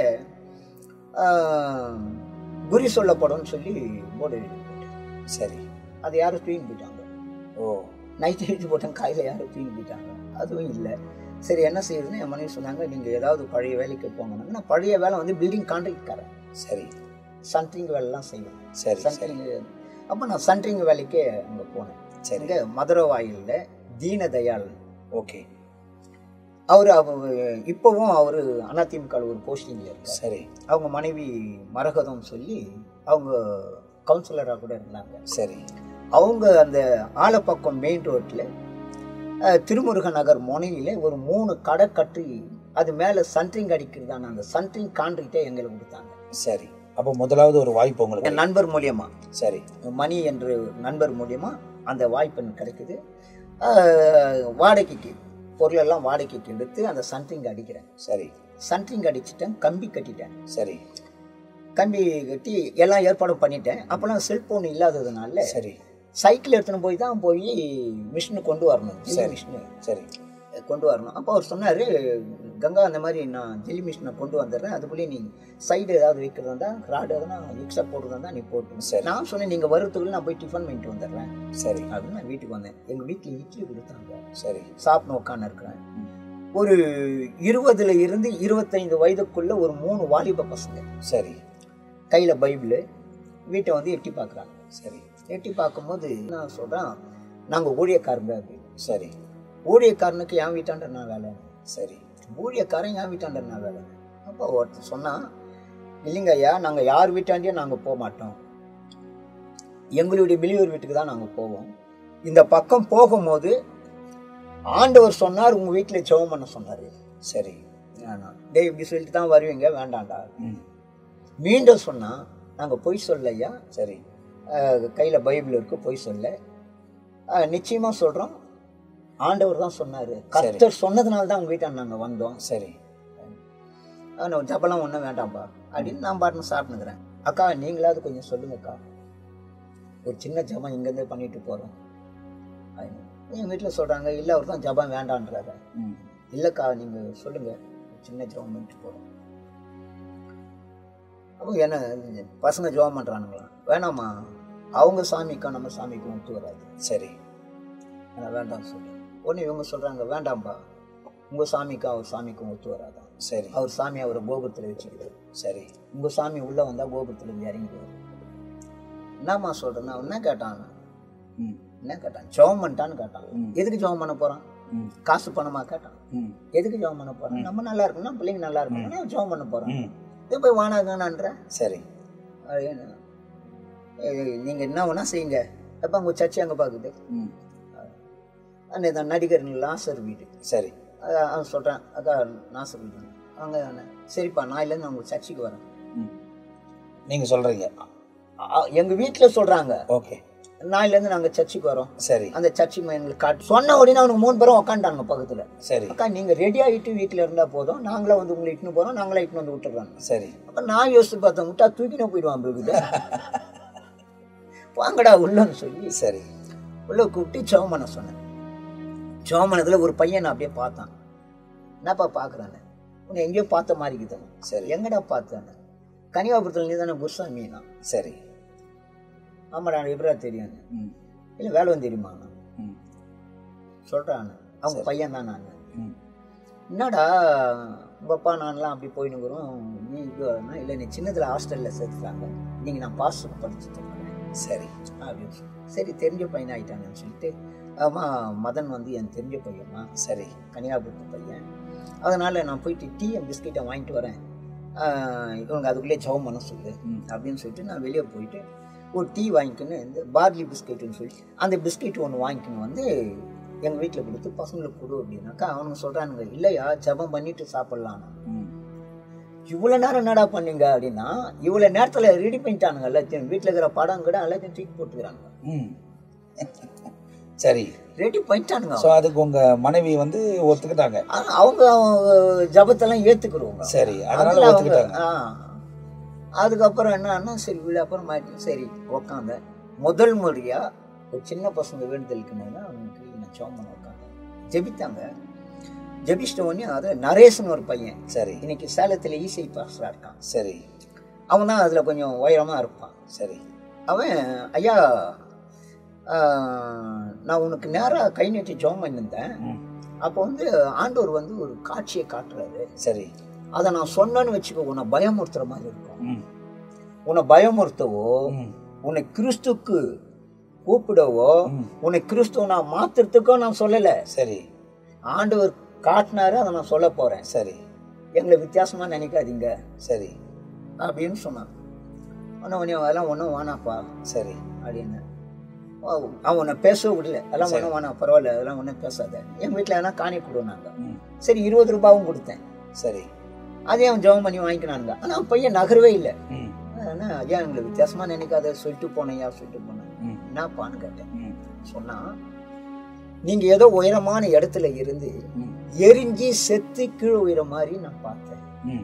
Speaker 2: குறி சொல்லப்படும்னு சொல்லி போர்டு எழுதி போட்டேன்
Speaker 1: சரி
Speaker 2: அது யாரும் தூக்கி போயிட்டாங்க
Speaker 1: ஓ
Speaker 2: நைட்டு எழுதி போட்டேன் காலையில் யாரும் தூக்கி போயிட்டாங்க அதுவும் இல்லை சரி என்ன செய்யுதுன்னு என் மனைவி சொன்னாங்க நீங்கள் ஏதாவது பழைய வேலைக்கு போங்கன்னு நான் பழைய வேலை வந்து பில்டிங் கான்ட்ராக்ட்காரன்
Speaker 1: சரி
Speaker 2: சன்ட்ரிங் வேலைலாம் செய்வேன்
Speaker 1: சரி சரி
Speaker 2: சன்ட்ரிங் அப்போ நான் சன்ட்ரிங் வேலைக்கு அங்கே போனேன்
Speaker 1: சரி
Speaker 2: இங்கே மதுரை வாயிலில் தீனதயாள்
Speaker 1: ஓகே
Speaker 2: அவர் இப்போவும் அவர் அதிமுக ஒரு போஸ்டிங்கில் இருக்கார்
Speaker 1: சரி
Speaker 2: அவங்க மனைவி மரகதம் சொல்லி அவங்க கவுன்சிலராக கூட இருந்தாங்க
Speaker 1: சரி
Speaker 2: அவங்க அந்த ஆலப்பக்கம் மெயின் ரோட்டில் திருமுருகன் நகர் முனையில் ஒரு மூணு கடை கட்டி அது மேலே சன்ட்ரிங் அடிக்கிறதான அந்த சன்ட்ரிங் கான்ட்ராக்டை எங்களுக்கு கொடுத்தாங்க
Speaker 1: சரி அப்போ முதலாவது ஒரு வாய்ப்பு உங்களுக்கு
Speaker 2: என் நண்பர் மூலியமா
Speaker 1: சரி
Speaker 2: மணி என்ற நண்பர் மூலியமா அந்த வாய்ப்பு எனக்கு கிடைக்குது ஆஹ், வாடகைக்கு பொருளெல்லாம் வாடகைக்கு எடுத்து அந்த சன்ட்ரிங் அடிக்கிறேன்
Speaker 1: சரி
Speaker 2: சன்ட்ரிங் அடிச்சிட்டேன் கம்பி கட்டிட்டேன்
Speaker 1: சரி
Speaker 2: கம்பி கட்டி எல்லாம் ஏற்பாடும் பண்ணிட்டேன் அப்போல்லாம் செல்போன் இல்லாததுனால
Speaker 1: சரி
Speaker 2: சைக்கிள் எடுத்துன்னு போய் தான் போய் மிஷினு கொண்டு வரணும் ஜெல்லி
Speaker 1: சரி.
Speaker 2: மிஷினு
Speaker 1: சரி
Speaker 2: கொண்டு வரணும் அப்போ அவர் சொன்னார் கங்கா அந்த மாதிரி நான் ஜெல்லி மிஷினை கொண்டு வந்துடுறேன் அதுக்குள்ளே நீ சைடு ஏதாவது வைக்கிறதா இருந்தால் ராடு எதனா எக்ஸ்ட்ரா போடுறதா இருந்தால் நீ போட்டு
Speaker 1: சரி.
Speaker 2: நான் சொன்னேன் நீங்கள் வரத்துக்குள்ள நான் போய் டிஃபன் பண்ணிட்டு வந்துடுறேன்
Speaker 1: சரி
Speaker 2: அப்படின்னு நான் வீட்டுக்கு வந்தேன் எங்கள் வீட்டில் இட்லி கொடுத்தாங்க
Speaker 1: சரி
Speaker 2: சாப்பிட்டு உட்காந்து இருக்கிறேன் ஒரு இருபதுல இருந்து இருபத்தைந்து வயதுக்குள்ள ஒரு மூணு வாலிப பசங்க
Speaker 1: சரி
Speaker 2: கையில் பைபிள் வீட்டை வந்து எட்டி பார்க்குறாங்க
Speaker 1: சரி
Speaker 2: எட்டி பார்க்கும்போது நான் சொல்கிறேன் நாங்கள் ஊழியக்காரங்க அப்படின்னு
Speaker 1: சரி
Speaker 2: ஊழியக்காரனுக்கு என் வீட்டாண்ட நான் வேலை
Speaker 1: சரி
Speaker 2: ஊழியக்காரன் என் வீட்டாண்ட நான் வேலை அப்போ ஒருத்தர் சொன்னான் இல்லைங்க ஐயா நாங்கள் யார் வீட்டாண்டியும் நாங்கள் போக மாட்டோம் எங்களுடைய வெளியூர் வீட்டுக்கு தான் நாங்கள் போவோம் இந்த பக்கம் போகும்போது ஆண்டவர் சொன்னார் உங்கள் வீட்டில் ஜெபம் பண்ண சொன்னார்
Speaker 1: சரி
Speaker 2: வேணாம் டேய் இப்படி சொல்லிட்டு தான் வருவீங்க வேண்டாம்டா
Speaker 1: ம்
Speaker 2: மீண்டும் சொன்னால் நாங்கள் பொய் சொல்ல ஐயா
Speaker 1: சரி
Speaker 2: கையில் பைபிள் இருக்கு பொய் சொல்ல அஹ், நிச்சயமா சொல்கிறோம் ஆண்டவர் தான் சொன்னார் கர்த்தர் சொன்னதுனால தான் உங்கள் வீட்டாண்ட நாங்கள் வந்தோம்
Speaker 1: சரி
Speaker 2: ஆனால் ஜப்பெல்லாம் ஒன்றும் வேண்டாம்ப்பா அப்படின்னு நான் பாட்டுன்னு சாப்பிட்டுக்கிறேன் அக்கா நீங்களாவது கொஞ்சம் சொல்லுங்கக்கா ஒரு சின்ன ஜபம் இங்கேருந்தே பண்ணிட்டு போகிறோம் எங்கள் வீட்டில் சொல்கிறாங்க இல்லை அவர் தான் ஜபம் வேண்டான்றாரு
Speaker 1: ம்
Speaker 2: இல்லைக்கா நீங்கள் சொல்லுங்கள் சின்ன ஜபம் பண்ணிட்டு போகிறோம் அப்போ என்ன பசங்க ஜபம் பண்ணுறானுங்களா வேணாம்மா அவங்க சாமிக்கா நம்ம சாமிக்கும் ஒத்து வராது
Speaker 1: சரி
Speaker 2: நான் வேண்டாம் சொல்லு ஒன்று இவங்க சொல்கிறாங்க வேண்டாம்ப்பா உங்கள் சாமிக்கு அவர் சாமிக்கும் ஒத்து வராதான்
Speaker 1: சரி
Speaker 2: அவர் சாமி அவரை கோபுரத்தில் வச்சுக்கிட்டு
Speaker 1: சரி
Speaker 2: உங்கள் சாமி உள்ளே வந்தால் கோபுரத்துல இருந்து இறங்கிடுவார் என்னம்மா சொல்கிறேன் என்ன கேட்டான்
Speaker 1: ம்
Speaker 2: என்ன கேட்டான் ஜெபம் பண்ணிட்டான்னு கேட்டான்
Speaker 1: ம்.
Speaker 2: எதுக்கு ஜெபம் பண்ண போகிறான்
Speaker 1: ம்
Speaker 2: காசு பணமா கேட்டான்
Speaker 1: ம்
Speaker 2: எதுக்கு ஜெபம் பண்ண போகிறான் நம்ம நல்லா இருக்கணும் பிள்ளைங்க நல்லா இருக்கணும் நான் ஜெபம் பண்ண போகிறேன்
Speaker 1: ம்
Speaker 2: இது போய் வானாகானான்ற
Speaker 1: சரி
Speaker 2: நீங்கள் என்ன வேணா செய்யுங்க அப்போ உங்கள் சர்ச்சை அங்கே பார்க்குது
Speaker 1: ம்
Speaker 2: அந்த நடிகர் லாசர் வீடு
Speaker 1: சரி
Speaker 2: அஹ் அவன் சொல்கிறேன் அக்கா நாசர் வீடு அவங்க சரிப்பா நாளையிலேருந்து நான் உங்கள் சர்ச்சுக்கு வரேன்
Speaker 1: ம் நீங்கள் சொல்கிறீங்க
Speaker 2: எங்கள் வீட்டில் சொல்கிறாங்க
Speaker 1: ஓகே
Speaker 2: நாளையிலேருந்து நாங்கள் சர்ச்சுக்கு வரோம்
Speaker 1: சரி
Speaker 2: அந்த சர்ச்சு எங்களுக்கு காட்டு சொன்ன உடனே அவனுக்கு மூணு பேரும் உக்காண்டாங்க பக்கத்தில்
Speaker 1: சரி
Speaker 2: அக்கா நீங்கள் ரெடி ஆகிட்டு வீட்டில் இருந்தால் போதும் நாங்களே வந்து உங்களை இட்டுன்னு போகிறோம் நாங்களே இட்டுன்னு வந்து விட்டுறாங்க
Speaker 1: சரி
Speaker 2: அப்போ நான் யோசிச்சு பார்த்தேன் விட்டா தூக்கினே போயிடுவான் இருக்குது வாங்கடா உள்ளன்னு சொல்லி
Speaker 1: சரி
Speaker 2: உள்ள கூப்பிட்டு ஜெபம் பண்ண சொன்னேன் ஜெபம் பண்ணதில் ஒரு பையன் நான் அப்படியே பார்த்தான் என்னப்பா பார்க்குறானே உன்னை எங்கேயோ பார்த்த மாதிரி இருக்குது
Speaker 1: சரி
Speaker 2: எங்கடா பார்த்தானே கனிவாபுரத்தில் நீ தானே குருசாமி நான்
Speaker 1: சரி
Speaker 2: ஆமாடா எப்படா தெரியும்
Speaker 1: ம்
Speaker 2: இல்லை வேலை வந்து தெரியுமா
Speaker 1: ம்
Speaker 2: சொல்கிறான் அவங்க பையன் தான் நான்
Speaker 1: ம்
Speaker 2: என்னடா உங்கள் அப்பா நான்லாம் அப்படி போயினுக்குறோம் நீ இதுனா இல்லை நீ சின்னதில் ஹாஸ்டலில் சேர்த்துட்டாங்க நீங்கள் நான் பாஸ் படிச்சுட்டு இருக்கேன்
Speaker 1: சரி
Speaker 2: அப்படின்னு சொல்லி சரி தெரிஞ்ச பையன் ஆயிட்டாங்கன்னு சொல்லிட்டு ஆமாம் மதன் வந்து என் தெரிஞ்ச பையன்மா
Speaker 1: சரி
Speaker 2: கன்னியாகுமரி பையன் அதனால் நான் போயிட்டு டீ அண்ட் பிஸ்கெட்டை வாங்கிட்டு வரேன் ஆஹ் இவங்க அதுக்குள்ளே ஜெபம் பண்ண சொல்லு
Speaker 1: ம்.
Speaker 2: அப்படின்னு சொல்லிட்டு நான் வெளியே போயிட்டு ஒரு டீ வாங்கிக்கின்னு இந்த பார்லி பிஸ்கெட்டுன்னு சொல்லி அந்த பிஸ்கெட் ஒன்று வாங்கிக்கின்னு வந்து எங்கள் வீட்டில் கொடுத்து பசங்களுக்கு கொடு அப்படின்னாக்கா அவனுங்க சொல்கிறானுங்க இல்லையா ஜெபம் பண்ணிட்டு சாப்பிட்லான்னு
Speaker 1: ம்
Speaker 2: இவ்வளோ நேரம் என்னடா பண்ணீங்க அப்படின்னா இவ்வளோ நேரத்தில் ரெடி பண்ணிட்டானுங்க எல்லாத்தையும் வீட்டில் இருக்கிற படம் கூட எல்லாத்தையும் தூக்கி போட்டுக்கிறாங்க
Speaker 1: ம் சரி
Speaker 2: ரெடி பண்ணிட்டானுங்க
Speaker 1: ஸோ அதுக்கு உங்கள் மனைவி வந்து ஒத்துக்கிட்டாங்க
Speaker 2: ஆனா அவங்க அவங்க ஜபத்தெல்லாம் ஏத்துக்கிறவங்க
Speaker 1: சரி அதனால
Speaker 2: அதனால அவங்க-
Speaker 1: ஒத்துக்கிட்டாங்க
Speaker 2: ஆ. அதுக்கப்புறம் என்னன்னா சரி விழு அப்புறம் மாட்டி சரி உக்காந்த முதல் முறையா ஒரு சின்ன பசங்க வேண்டுதலுக்குன்னா அவனுக்கு நான் சோமன் உட்காந்து ஜெபித்தாங்க ஜெபிச்சிட்ட உடனே அது நரேசன் ஒரு பையன்
Speaker 1: சரி
Speaker 2: இன்னைக்கு சேலத்தில் இசை பாஸ்டரா இருக்கான்
Speaker 1: சரி
Speaker 2: அவன் தான் அதில் கொஞ்சம் உயரமா இருப்பான்
Speaker 1: சரி
Speaker 2: அவன் ஐயா ஆ, நான் உனக்கு நேராக கை நீட்டி ஜோம் பண்ணியிருந்தேன்
Speaker 1: ம்
Speaker 2: அப்போ வந்து ஆண்டவர் வந்து ஒரு காட்சியை காட்டுறாரு
Speaker 1: சரி
Speaker 2: அதை நான் சொன்னேன்னு வச்சுக்கோ உன்னை பயமுறுத்துற மாதிரி இருக்கும்
Speaker 1: ம்
Speaker 2: உன்னை பயமுறுத்தவோ
Speaker 1: ம்
Speaker 2: உன்னை கிறிஸ்துக்கு கூப்பிடவோ
Speaker 1: ம்.
Speaker 2: உன்னை கிறிஸ்துவ நான் மாத்துறதுக்கோ நான் சொல்லலை
Speaker 1: சரி
Speaker 2: ஆண்டவர் காட்டினாரு அதை நான் சொல்ல போறேன்
Speaker 1: சரி
Speaker 2: எங்களை வித்தியாசமா நினைக்காதீங்க
Speaker 1: சரி
Speaker 2: அப்படின்னு சொன்னான் ஆனால் உடனே அதெல்லாம் ஒன்றும் வேணாப்பா
Speaker 1: சரி
Speaker 2: அப்படின்னு ஓ, அவன் உன்னை பேசவே விடல அதெல்லாம் ஒன்றும் வேணாம் பரவாயில்ல அதெல்லாம் ஒன்றும் பேசாத எங்கள் வீட்டில் எதனா காணி கொடுனாங்க
Speaker 1: ம்
Speaker 2: சரி இருபது ரூபாவும் கொடுத்தேன்
Speaker 1: சரி
Speaker 2: அதே அவன் ஜெபம் பண்ணி வாங்கிக்கினானுங்க ஆனால் அவன் பையன் நகரவே இல்லை
Speaker 1: ம்
Speaker 2: என்ன ஐயா எங்களை வித்தியாசமா நினைக்காத சொல்லிட்டு போனையா சொல்லிட்டு போனேன்
Speaker 1: ம்
Speaker 2: என்னப்பான்னு கேட்டேன்
Speaker 1: ம்
Speaker 2: சொன்னா நீங்க ஏதோ உயரமான இடத்துல இருந்து
Speaker 1: ம்
Speaker 2: எரிஞ்சு செத்து கீழே உயிர மாதிரி நான் பார்த்தேன்
Speaker 1: ம்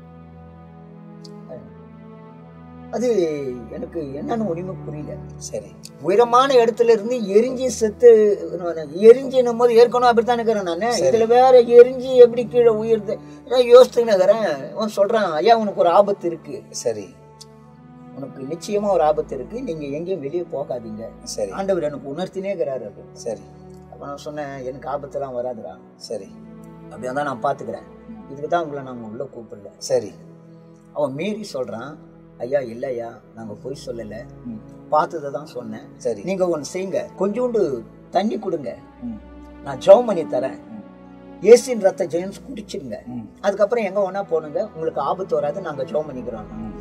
Speaker 2: அது எனக்கு என்னன்னு ஒண்ணுமே புரியல
Speaker 1: சரி
Speaker 2: உயரமான இடத்துல இருந்து எரிஞ்சு செத்து எரிஞ்சினும் போது ஏற்கனவே அப்படித்தான் இருக்கிறேன் நான் இதுல வேற எரிஞ்சு எப்படி கீழே உயிர்து நான் யோசித்துன்னு இருக்கிறேன் அவன் சொல்றான் ஐயா உனக்கு ஒரு ஆபத்து இருக்கு
Speaker 1: சரி
Speaker 2: உனக்கு நிச்சயமா ஒரு ஆபத்து இருக்கு நீங்க எங்கேயும் வெளியே போகாதீங்க
Speaker 1: சரி
Speaker 2: ஆண்டவர் எனக்கு உணர்த்தினே இருக்கிறாரு அப்படின்னு
Speaker 1: சரி
Speaker 2: அப்ப நான் சொன்னேன் எனக்கு ஆபத்தெல்லாம் வராதுடா
Speaker 1: சரி
Speaker 2: அப்படியே தான் நான் பார்த்துக்கிறேன் இதுக்கு தான் உங்களை நாங்கள் உள்ளே கூப்பிடல
Speaker 1: சரி
Speaker 2: அவன் மீறி சொல்கிறான் ஐயா இல்லையா நாங்கள் பொய் சொல்லலை
Speaker 1: ம்
Speaker 2: பார்த்ததை தான் சொன்னேன்
Speaker 1: சரி
Speaker 2: நீங்கள் ஒன்று செய்யுங்க கொஞ்சோண்டு தண்ணி கொடுங்க
Speaker 1: ம்
Speaker 2: நான் ஜெபம் பண்ணி தரேன்
Speaker 1: ம்.
Speaker 2: ஏசின் ரத்த ஜெயம்ஸ் குடிச்சிடுங்க
Speaker 1: ம்
Speaker 2: அதுக்கப்புறம் எங்கே வேணா போனுங்க உங்களுக்கு ஆபத்து வராது நாங்கள் ஜெபம் பண்ணிக்கிறோம்
Speaker 1: ம்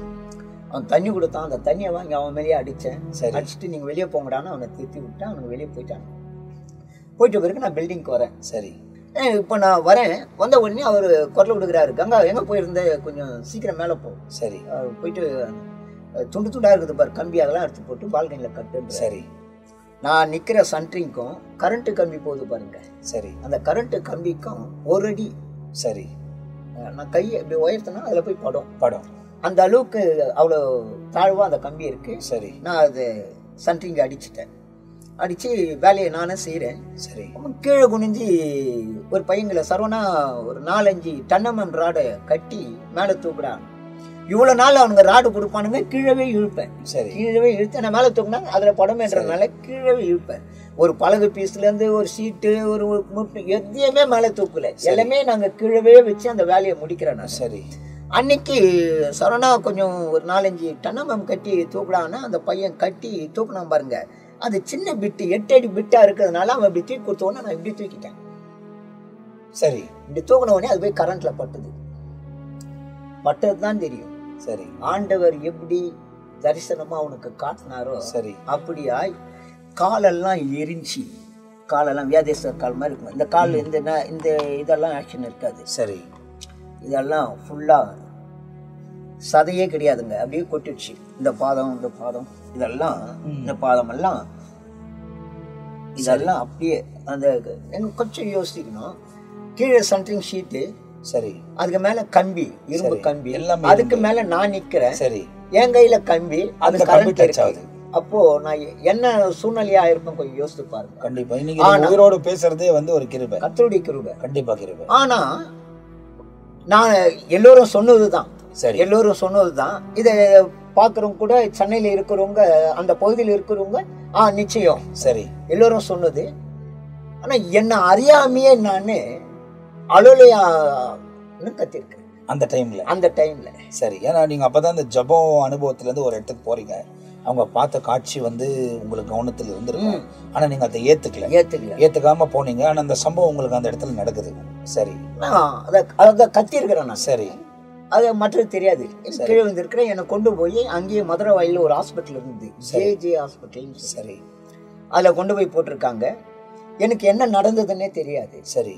Speaker 2: அவன் தண்ணி கொடுத்தான் அந்த தண்ணியை வாங்கி அவன் மேலேயே அடித்தேன்
Speaker 1: சரி.
Speaker 2: அடிச்சுட்டு நீங்கள் வெளியே போங்கடான்னு அவனை திருத்தி விட்டேன் அவனுக்கு வெளியே போயிட்டான் போயிட்ட பிறகு நான் பில்டிங்க்கு வரேன்
Speaker 1: சரி
Speaker 2: இப்போ நான் வரேன் வந்த உடனே அவர் குரல் கொடுக்குறாரு கங்கா எங்கே போயிருந்த கொஞ்சம் சீக்கிரம் மேலே போ
Speaker 1: சரி
Speaker 2: அஹ் போயிட்டு அஹ் துண்டு துண்டாக இருக்குது பாரு கம்பி அதெல்லாம் எடுத்து போட்டு பால்கனியில் கட்டுன்ற
Speaker 1: சரி
Speaker 2: நான் நிற்கிற சன்ட்ரிங்க்கும் கரண்ட்டு கம்பி போகுது பாருங்க
Speaker 1: சரி
Speaker 2: அந்த கரண்ட்டு கம்பிக்கும் ஒரு அடி
Speaker 1: சரி
Speaker 2: அஹ் நான் கையை இப்படி உயர்த்தினா அதில் போய் படும்
Speaker 1: படம்
Speaker 2: அந்த அளவுக்கு அவ்வளோ தாழ்வாக அந்த கம்பி இருக்குது
Speaker 1: சரி
Speaker 2: நான் அது சன்ட்ரிங் அடிச்சிட்டேன் அடித்து வேலையை நானே செய்கிறேன்
Speaker 1: சரி
Speaker 2: கீழே குனிஞ்சு ஒரு பையங்களை சரவணா ஒரு நாலஞ்சு டன்னமம் ராடை கட்டி மேலே தூக்குறான் இவ்வளோ நாள் அவனுங்க ராடு கொடுப்பானுங்க கீழவே இழுப்பேன்
Speaker 1: சரி
Speaker 2: கீழவே இழுத்து நான் மேலே தூக்குனா அதில் படமேன்றதுனால கீழவே இழுப்பேன் ஒரு பலகை பீஸ்லேருந்து ஒரு சீட்டு ஒரு ஒரு முட்டு எதையுமே மேலே தூக்கல எல்லாமே நாங்கள் கீழவே வச்சு அந்த வேலையை முடிக்கிறேன் நான்
Speaker 1: சரி
Speaker 2: அன்னைக்கு சரணா கொஞ்சம் ஒரு நாலஞ்சு டன்னமம் கட்டி தூக்குடான்னா அந்த பையன் கட்டி தூக்குனான் பாருங்க அது சின்ன பிட்டு எட்டு அடி பிட்டா இருக்கிறதுனால அவன் இப்படி தூக்கி கொடுத்த உடனே நான் இப்படி தூக்கிட்டேன்
Speaker 1: சரி
Speaker 2: இப்படி தூக்கின உடனே அது போய் கரண்ட்ல பட்டுது பட்டது தான் தெரியும்
Speaker 1: சரி
Speaker 2: ஆண்டவர் எப்படி தரிசனமா அவனுக்கு காட்டினாரோ
Speaker 1: சரி
Speaker 2: அப்படியாய் காலெல்லாம் எரிஞ்சு காலெல்லாம் வியாதேஸ்வரர் கால் மாதிரி இருக்கும் இந்த கால் இந்த ந- இந்த இதெல்லாம் ஆக்ஷன் இருக்காது
Speaker 1: சரி
Speaker 2: இதெல்லாம் ஃபுல்லா சதையே கிடையாதுங்க அப்படியே கொட்டிடுச்சு இந்த பாதம் இந்த பாதம் இதெல்லாம் இந்த பாதம் எல்லாம் இதெல்லாம் அப்படியே அந்த எனக்கு கொஞ்சம் யோசிக்கணும் கீழே சன்ட்ரிங் ஷீட்டு
Speaker 1: சரி
Speaker 2: அதுக்கு மேல கம்பி இரும்பு
Speaker 1: சரி.
Speaker 2: கம்பி
Speaker 1: எல்லாமே
Speaker 2: அதுக்கு மேல நான் நிக்கிறேன்
Speaker 1: சரி
Speaker 2: என் கையில கம்பி அது
Speaker 1: அந்த கம்பி
Speaker 2: கரண்ட்
Speaker 1: touch
Speaker 2: இருக்கு
Speaker 1: ஆகுது.
Speaker 2: அப்போ நான் என்ன சூழ்நிலையா இருப்பேன் கொஞ்சம் யோசித்து பாருங்க
Speaker 1: கண்டிப்பா இன்னைக்கு நீங்க உயிரோடு பேசுறதே வந்து ஒரு கிருபை
Speaker 2: கத்தருடைய கிருபை
Speaker 1: கண்டிப்பா கிருபை
Speaker 2: ஆனா நான் எல்லோரும் சொன்னதுதான்
Speaker 1: சரி
Speaker 2: எல்லோரும் சொன்னதுதான் இதை பார்க்குறவங்க கூட சென்னையில் இருக்கிறவங்க அந்த பகுதியில் இருக்கிறவங்க ஆ நிச்சயம்
Speaker 1: சரி
Speaker 2: எல்லோரும் சொன்னது ஆனா என்னை அறியாமையே நான் அலுவலையான்னு கத்திருக்கேன்
Speaker 1: அந்த டைம்ல
Speaker 2: அந்த டைம்ல
Speaker 1: சரி ஏன்னா நீங்க அப்பதான் இந்த ஜபம் அனுபவத்துல இருந்து ஒரு இடத்துக்கு போறீங்க அவங்க பார்த்த காட்சி வந்து உங்களுக்கு கவனத்தில் இருந்திருக்கும் ஆனா நீங்க அதை ஏத்துக்கல
Speaker 2: ஏத்துக்கல
Speaker 1: ஏத்துக்காம போனீங்க ஆனா அந்த சம்பவம் உங்களுக்கு அந்த இடத்துல நடக்குது சரி
Speaker 2: நான் அதை அதை கத்திருக்கிறேன் நான்
Speaker 1: சரி
Speaker 2: அது மற்றது தெரியாது கீழே வந்திருக்கிறேன் என்னை கொண்டு போய் அங்கேயே மதுரை வாயில ஒரு ஹாஸ்பிட்டல் இருந்தது ஜே ஜே ஹாஸ்பிட்டல்
Speaker 1: சரி
Speaker 2: அதில் கொண்டு போய் போட்டிருக்காங்க எனக்கு என்ன நடந்ததுன்னே தெரியாது
Speaker 1: சரி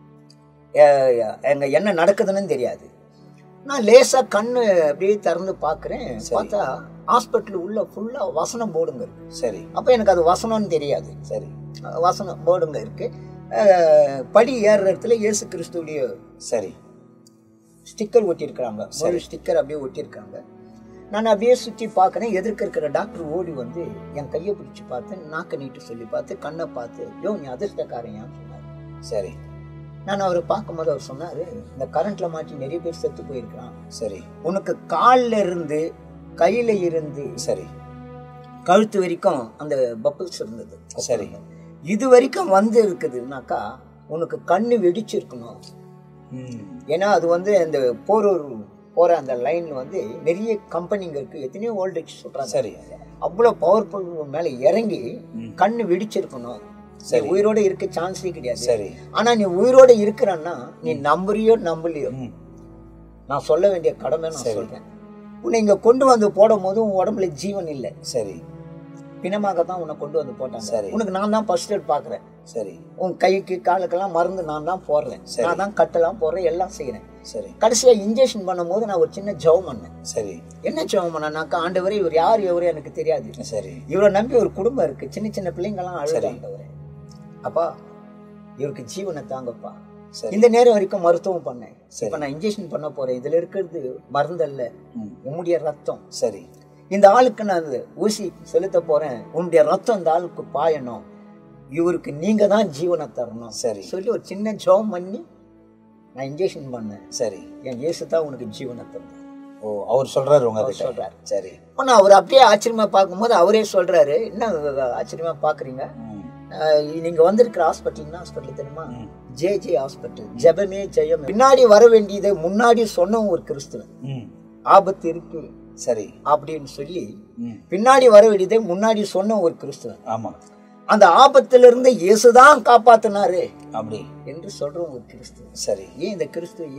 Speaker 2: அஹ் அங்க என்ன நடக்குதுன்னு தெரியாது நான் லேசா கண்ணு அப்படியே திறந்து பார்க்குறேன் பார்த்தா ஹாஸ்பிட்டல் உள்ள ஃபுல்லா வசனம் போர்டுங்க இருக்கு
Speaker 1: சரி
Speaker 2: அப்போ எனக்கு அது வசனம்னு தெரியாது
Speaker 1: சரி
Speaker 2: அஹ் வசனம் போர்டுங்க இருக்கு அஹ் படி ஏறுற இடத்துல இயேசு கிறிஸ்துடைய
Speaker 1: சரி
Speaker 2: ஸ்டிக்கர் ஒட்டியிருக்கிறாங்க ஒரு ஸ்டிக்கர் அப்படியே ஒட்டியிருக்காங்க நான் அப்படியே சுற்றி பார்க்குறேன் எதிர்க்க இருக்கிற டாக்டர் ஓடி வந்து என் கையை பிடிச்சி பார்த்து நாக்க நீட்டு சொல்லி பார்த்து கண்ணை பார்த்து யோ நீ அதிர்ஷ்டக்காரன் சொன்னார்
Speaker 1: சரி
Speaker 2: நான் அவரை பார்க்கும்போது அவர் சொன்னாரு இந்த கரண்ட்ல மாட்டி நிறைய பேர் செத்து போயிருக்கிறான்
Speaker 1: சரி
Speaker 2: உனக்கு கால்ல இருந்து கையில இருந்து
Speaker 1: சரி
Speaker 2: கழுத்து வரைக்கும் அந்த பப்பிள்ஸ் இருந்தது
Speaker 1: சரி
Speaker 2: இது வரைக்கும் வந்து இருக்குதுனாக்கா உனக்கு கண்ணு வெடிச்சிருக்கணும்
Speaker 1: ம்
Speaker 2: ஏன்னா அது வந்து அந்த போரூர் போற அந்த லைன்ல வந்து நிறைய கம்பெனிங்க இருக்கு எத்தனையோ வோல்டேஜ் சொல்றாங்க
Speaker 1: சரி
Speaker 2: அவ்வளோ பவர்ஃபுல் மேல இறங்கி
Speaker 1: ம்.
Speaker 2: கண்ணு வெடிச்சிருக்கணும் நீ
Speaker 1: சரி.
Speaker 2: உயிரோட இருக்க சான்ஸே கிடையாது
Speaker 1: சரி
Speaker 2: ஆனா நீ உயிரோட இருக்கிறன்னா நீ நம்புறியோ நம்பலையோ
Speaker 1: ம்
Speaker 2: நான் சொல்ல வேண்டிய கடமை நான் சொல்றேன் உன்னை இங்க கொண்டு வந்து போடும் போது உன் உடம்புல ஜீவன் இல்லை
Speaker 1: சரி
Speaker 2: பிணமாக தான் உன்னை கொண்டு வந்து போட்டாங்க
Speaker 1: சரி.
Speaker 2: உனக்கு நான் தான் ஃபர்ஸ்ட் எய்ட் பாக்குறேன்
Speaker 1: சரி
Speaker 2: உன் கைக்கு காலுக்கெல்லாம் மருந்து நான் தான் போடுறேன் நான் தான் கட்டெல்லாம் போடுறேன் எல்லாம் செய்யறேன்
Speaker 1: சரி
Speaker 2: கடைசியா இன்ஜெக்ஷன் பண்ணும்போது நான் ஒரு சின்ன ஜெபம் பண்ணேன்
Speaker 1: சரி
Speaker 2: என்ன ஜெபம் பண்ணனாக்கா ஆண்டவரே இவர் யார் எவரு எனக்கு தெரியாது
Speaker 1: சரி
Speaker 2: இவரை நம்பி ஒரு குடும்பம் இருக்கு சின்ன சின்ன பிள்ளைங்கெல்லாம் அழுது ஆண்டவரே அப்பா இவருக்கு ஜீவனை தாங்கப்பா
Speaker 1: சரி
Speaker 2: இந்த நேரம் வரைக்கும் மருத்துவம் பண்ணேன்
Speaker 1: சரி.
Speaker 2: இப்ப நான் இன்ஜெக்ஷன் பண்ண போறேன் இதுல இருக்கிறது மருந்தல்ல
Speaker 1: ம்
Speaker 2: உம்முடைய ரத்தம்
Speaker 1: சரி
Speaker 2: இந்த ஆளுக்கு நான் அந்த ஊசி செலுத்த போறேன் உன்னுடைய ரத்தம் இந்த ஆளுக்கு பாயணும் இவருக்கு நீங்க தான் ஜீவனை தரணும்
Speaker 1: சரி
Speaker 2: சொல்லி ஒரு சின்ன ஜெபம் பண்ணி நான் இன்ஜெக்ஷன் பண்ணேன்
Speaker 1: சரி
Speaker 2: என் இயேசு தான் உனக்கு ஜீவனை தரணும்
Speaker 1: ஓ அவர் சொல்றாரு உங்க கிட்ட
Speaker 2: சொல்றாரு.
Speaker 1: சரி
Speaker 2: ஆனா அவர் அப்படியே ஆச்சரியமா பார்க்கும்போது அவரே சொல்றாரு என்ன ஆச்சரியமா பாக்குறீங்க
Speaker 1: ம்
Speaker 2: அஹ் நீங்க வந்திருக்கிற ஹாஸ்பிட்டல் என்ன ஹாஸ்பிட்டல் தெரியுமா
Speaker 1: ம்.
Speaker 2: ஜே ஜே ஹாஸ்பிட்டல் ஜெபமே ஜெயம் பின்னாடி வர வேண்டியதை முன்னாடி சொன்ன ஒரு கிறிஸ்துவன்
Speaker 1: ம்
Speaker 2: ஆபத்து இருக்கு
Speaker 1: சரி
Speaker 2: அப்படின்னு சொல்லி
Speaker 1: ம்
Speaker 2: பின்னாடி வர வேண்டியதை முன்னாடி சொன்ன ஒரு கிறிஸ்துவன்
Speaker 1: ஆமா
Speaker 2: அந்த ஆபத்துல இருந்து இயேசுதான் காப்பாத்தினாரு
Speaker 1: அப்படி
Speaker 2: என்று சொல்ற ஒரு கிறிஸ்துவன்
Speaker 1: சரி
Speaker 2: ஏன் இந்த கிறிஸ்துவ இயேசு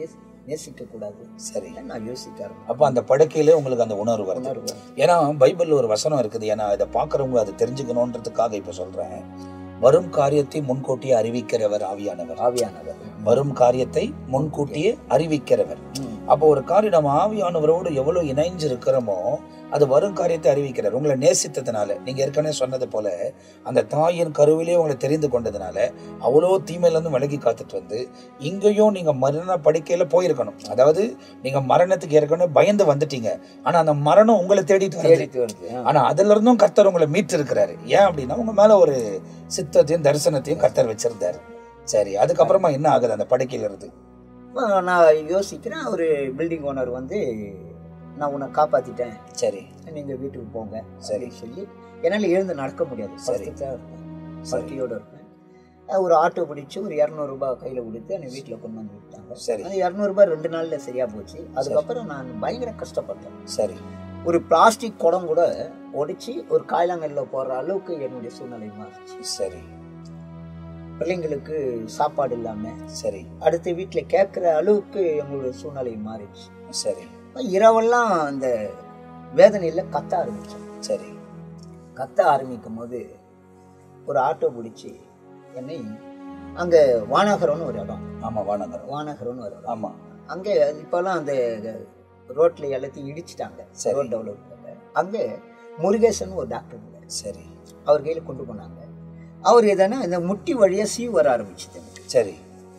Speaker 2: நேசிக்க கூடாது
Speaker 1: சரி
Speaker 2: நான் யோசிக்க ஆரம்பிச்சேன்.
Speaker 1: அப்ப அந்த படுக்கையிலே உங்களுக்கு அந்த உணர்வு வருது
Speaker 2: உணர்வு
Speaker 1: ஏன்னா பைபிள்ல ஒரு வசனம் இருக்குது ஏன்னா இதை பார்க்கறவங்க அதை தெரிஞ்சுக்கணுன்றதுக்காக இப்ப சொல்றேன் வரும் காரியத்தை முன்கூட்டியே அறிவிக்கிறவர் ஆவியானவர்
Speaker 2: ஆவியானவர்
Speaker 1: வரும் காரியத்தை முன்கூட்டியே அறிவிக்கிறவர்
Speaker 2: ம்.
Speaker 1: அப்போ ஒரு காரியம் நம்ம ஆவியானவரோடு எவ்வளவு இணைஞ்சு இருக்கிறோமோ அது வரும் காரியத்தை அறிவிக்கிறார் உங்களை நேசித்ததுனால நீங்க ஏற்கனவே சொன்னது போல அந்த தாயின் கருவிலே உங்களை தெரிந்து கொண்டதுனால அவ்வளோ தீமையிலேருந்து விலகி காத்துட்டு வந்து இங்கேயும் நீங்க மரண படுக்கையில போயிருக்கணும் அதாவது நீங்க மரணத்துக்கு ஏற்கனவே பயந்து வந்துட்டீங்க ஆனா அந்த மரணம் உங்களை தேடிட்டு வருது
Speaker 2: தேடிட்டு வருது ஆ.
Speaker 1: ஆனா அதுல இருந்தும் கர்த்தர் உங்களை மீட்டு இருக்கிறாரு ஏன் அப்படின்னா உங்க மேல ஒரு சித்தத்தையும் தரிசனத்தையும் கர்த்தர் வச்சிருந்தாரு சரி அதுக்கப்புறமா என்ன ஆகுது அந்த படுக்கையில இருந்து
Speaker 2: அப்ப நான் யோசிக்கிறேன் ஒரு பில்டிங் ஓனர் வந்து நான் உன்னை காப்பாத்திட்டேன்
Speaker 1: சரி
Speaker 2: நீங்க வீட்டுக்கு போங்க
Speaker 1: சரி.
Speaker 2: சரி சொல்லி என்னால எழுந்து நடக்க முடியாது
Speaker 1: சரி.
Speaker 2: படுத்துட்டு தான் இருப்பேன் படுக்கையோட இருப்பேன் அஹ் ஒரு ஆட்டோ பிடிச்சி ஒரு இரநூறுபா கையில கொடுத்து என்னை வீட்டில் கொண்டு வந்து விட்டாங்க
Speaker 1: சரி
Speaker 2: அந்த இரநூறுபா ரெண்டு நாள்ல சரியா போச்சு அதுக்கப்புறம் நான் பயங்கர கஷ்டப்பட்டேன்
Speaker 1: சரி
Speaker 2: ஒரு பிளாஸ்டிக் குடம் கூட உடைச்சி ஒரு காய்லாங்கல்ல போடுற அளவுக்கு என்னுடைய சூழ்நிலை மாறிச்சு
Speaker 1: சரி
Speaker 2: பிள்ளைங்களுக்கு சாப்பாடு இல்லாம
Speaker 1: சரி
Speaker 2: அடுத்த வீட்டுல கேட்குற அளவுக்கு எங்களுடைய சூழ்நிலை மாறிடுச்சு
Speaker 1: சரி
Speaker 2: இரவெல்லாம் அந்த வேதனையில கத்த ஆரம்பிச்சேன்
Speaker 1: சரி
Speaker 2: கத்த ஆரம்பிக்கும் போது ஒரு ஆட்டோ பிடிச்சி என்னை அங்க வானகரம்னு ஒரு இடம்
Speaker 1: ஆமா வானகரம்
Speaker 2: வானகரம்னு ஒரு இடம்
Speaker 1: ஆமா
Speaker 2: அங்கே இப்போல்லாம் அந்த ரோட்ல எல்லாத்தையும் இடிச்சிட்டாங்க
Speaker 1: சரி.
Speaker 2: ரோட் டெவலப் அங்கே முருகேசன் ஒரு டாக்டர் இருந்தார்
Speaker 1: சரி
Speaker 2: அவர் கையில கொண்டு போனாங்க அவர் எதனா இந்த முட்டி வழியா சீவ் வர ஆரம்பிச்சது எனக்கு
Speaker 1: சரி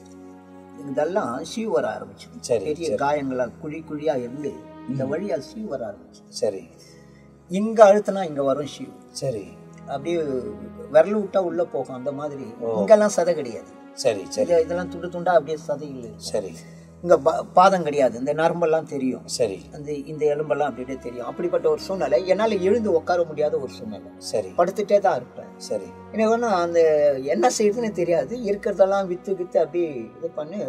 Speaker 2: இதெல்லாம் சீவ் வர ஆரம்பிச்சது
Speaker 1: சரி,
Speaker 2: பெரிய
Speaker 1: சரி.
Speaker 2: காயங்களா குழி குழியா இருந்து இந்த வழியா சீவ் வர ஆரம்பிச்சது
Speaker 1: சரி
Speaker 2: இங்க அழுத்தினா இங்க வரும் ஷீவ்
Speaker 1: சரி
Speaker 2: அப்படியே விரல் விட்டா உள்ள போகும் அந்த மாதிரி
Speaker 1: ஓ.
Speaker 2: இங்கெல்லாம் சதை கிடையாது
Speaker 1: சரி சரி
Speaker 2: இது- இதெல்லாம் துண்டு துண்டா அப்படியே சதைகள் இருக்கும்.
Speaker 1: சரி
Speaker 2: இங்க பா- பாதம் கிடையாது இந்த நரம்பெல்லாம் தெரியும்
Speaker 1: சரி
Speaker 2: அந்த இந்த எலும்பெல்லாம் அப்படியே தெரியும் அப்படிப்பட்ட ஒரு சூழ்நிலை என்னால எழுந்து உட்கார முடியாத ஒரு சூழ்நிலை
Speaker 1: சரி
Speaker 2: படுத்துட்டே தான் இருப்பேன்
Speaker 1: சரி
Speaker 2: எனக்கு ஒன்றும் அந்த என்ன செய்யுதுன்னு தெரியாது இருக்கிறதெல்லாம் வித்து வித்து அப்படியே இது பண்ணி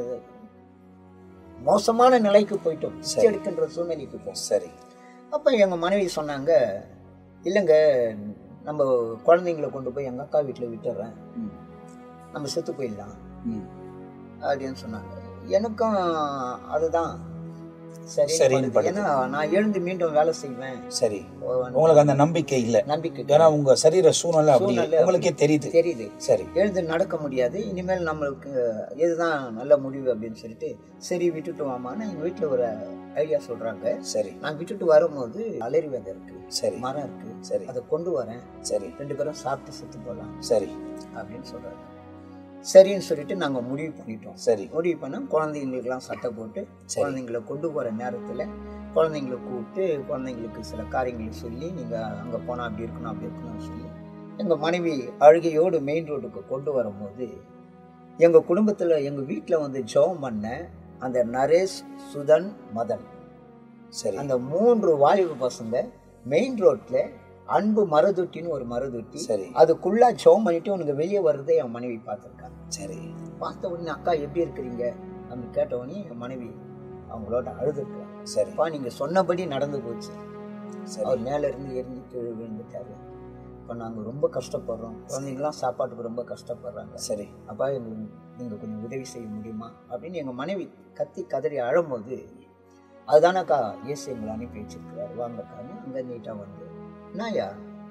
Speaker 2: மோசமான நிலைக்கு போயிட்டோம் பிச்சை எடுக்கின்ற சூழ்நிலைக்கு போகும்
Speaker 1: சரி
Speaker 2: அப்போ எங்கள் மனைவி சொன்னாங்க இல்லைங்க நம்ம குழந்தைங்களை கொண்டு போய் எங்கள் அக்கா வீட்டில் விட்டுறேன்
Speaker 1: ம்.
Speaker 2: நம்ம செத்து போயிடலாம்
Speaker 1: ம்.
Speaker 2: அப்படின்னு சொன்னாங்க எனக்கும் அதுதான் சரி
Speaker 1: சரின்னு படுது.
Speaker 2: ஏன்னா நான் எழுந்து மீண்டும் வேலை செய்வேன்
Speaker 1: சரி உங்களுக்கு அந்த நம்பிக்கை இல்ல
Speaker 2: நம்பிக்கை
Speaker 1: ஏன்னா உங்க சரீர சூழ்நிலை அப்படி
Speaker 2: சூழ்நிலை
Speaker 1: உங்களுக்கே தெரியுது
Speaker 2: தெரியுது
Speaker 1: சரி
Speaker 2: எழுந்து நடக்க முடியாது இனிமேல் நம்மளுக்கு இதுதான் நல்ல முடிவு அப்படின்னு சொல்லிட்டு சரி விட்டுட்டு வாமான்னு எங்கள் வீட்டில் ஒரு ஐடியா சொல்கிறாங்க
Speaker 1: சரி
Speaker 2: நான் விட்டுட்டு வரும்போது அலறி விதை இருக்கு
Speaker 1: சரி
Speaker 2: மரம் இருக்கு
Speaker 1: சரி
Speaker 2: அதை கொண்டு வரேன்
Speaker 1: சரி
Speaker 2: ரெண்டு பேரும் சாப்பிட்டு செத்து போகலாம்
Speaker 1: சரி
Speaker 2: அப்படின்னு சொல்கிறாங்க சரின்னு சொல்லிட்டு நாங்கள் முடிவு பண்ணிட்டோம்
Speaker 1: சரி
Speaker 2: முடிவு பண்ண குழந்தைங்களுக்கெல்லாம் சட்டை போட்டு
Speaker 1: சரி.
Speaker 2: குழந்தைங்களை கொண்டு போகிற நேரத்தில் குழந்தைங்களை கூப்பிட்டு குழந்தைங்களுக்கு சில காரியங்களை சொல்லி நீங்கள் அங்கே போனால் அப்படி இருக்கணும் அப்படி இருக்கணும்னு சொல்லி எங்கள் மனைவி அழுகையோடு மெயின் ரோட்டுக்கு கொண்டு வரும்போது எங்கள் குடும்பத்தில் எங்கள் வீட்டில் வந்து ஜெபம் பண்ண அந்த நரேஷ் சுதன் மதன்
Speaker 1: சரி
Speaker 2: அந்த மூன்று வாலிப பசங்க மெயின் ரோட்டில் அன்பு மரதொட்டின்னு ஒரு மரதொட்டி
Speaker 1: சரி
Speaker 2: அதுக்குள்ளே ஜெபம் பண்ணிட்டு உனக்கு வெளியே வர்றதை என் மனைவி பார்த்துருக்காங்க
Speaker 1: சரி
Speaker 2: பார்த்த உடனே அக்கா எப்படி இருக்கிறீங்க அப்படின்னு கேட்ட உடனே என் மனைவி அவங்களோட அழுதுருக்காங்க
Speaker 1: சரி
Speaker 2: அப்பா நீங்க சொன்னபடி நடந்து போச்சு
Speaker 1: சரி
Speaker 2: அவர் மேல இருந்து எரிஞ்சு கீழே விழுந்துட்டாரு இப்போ நாங்கள் ரொம்ப கஷ்டப்படுறோம் குழந்தைங்களாம் சாப்பாட்டுக்கு ரொம்ப கஷ்டப்படுறாங்க
Speaker 1: சரி
Speaker 2: அப்பா எங்களுக்கு நீங்கள் கொஞ்சம் உதவி செய்ய முடியுமா அப்படின்னு எங்கள் மனைவி கத்தி கதறி அழும்போது அதுதானக்கா இயேசு எங்களை அனுப்பி வச்சிருக்கிறாரு வாங்கக்கான்னு அங்கே நீட்டாக வந்து நாயா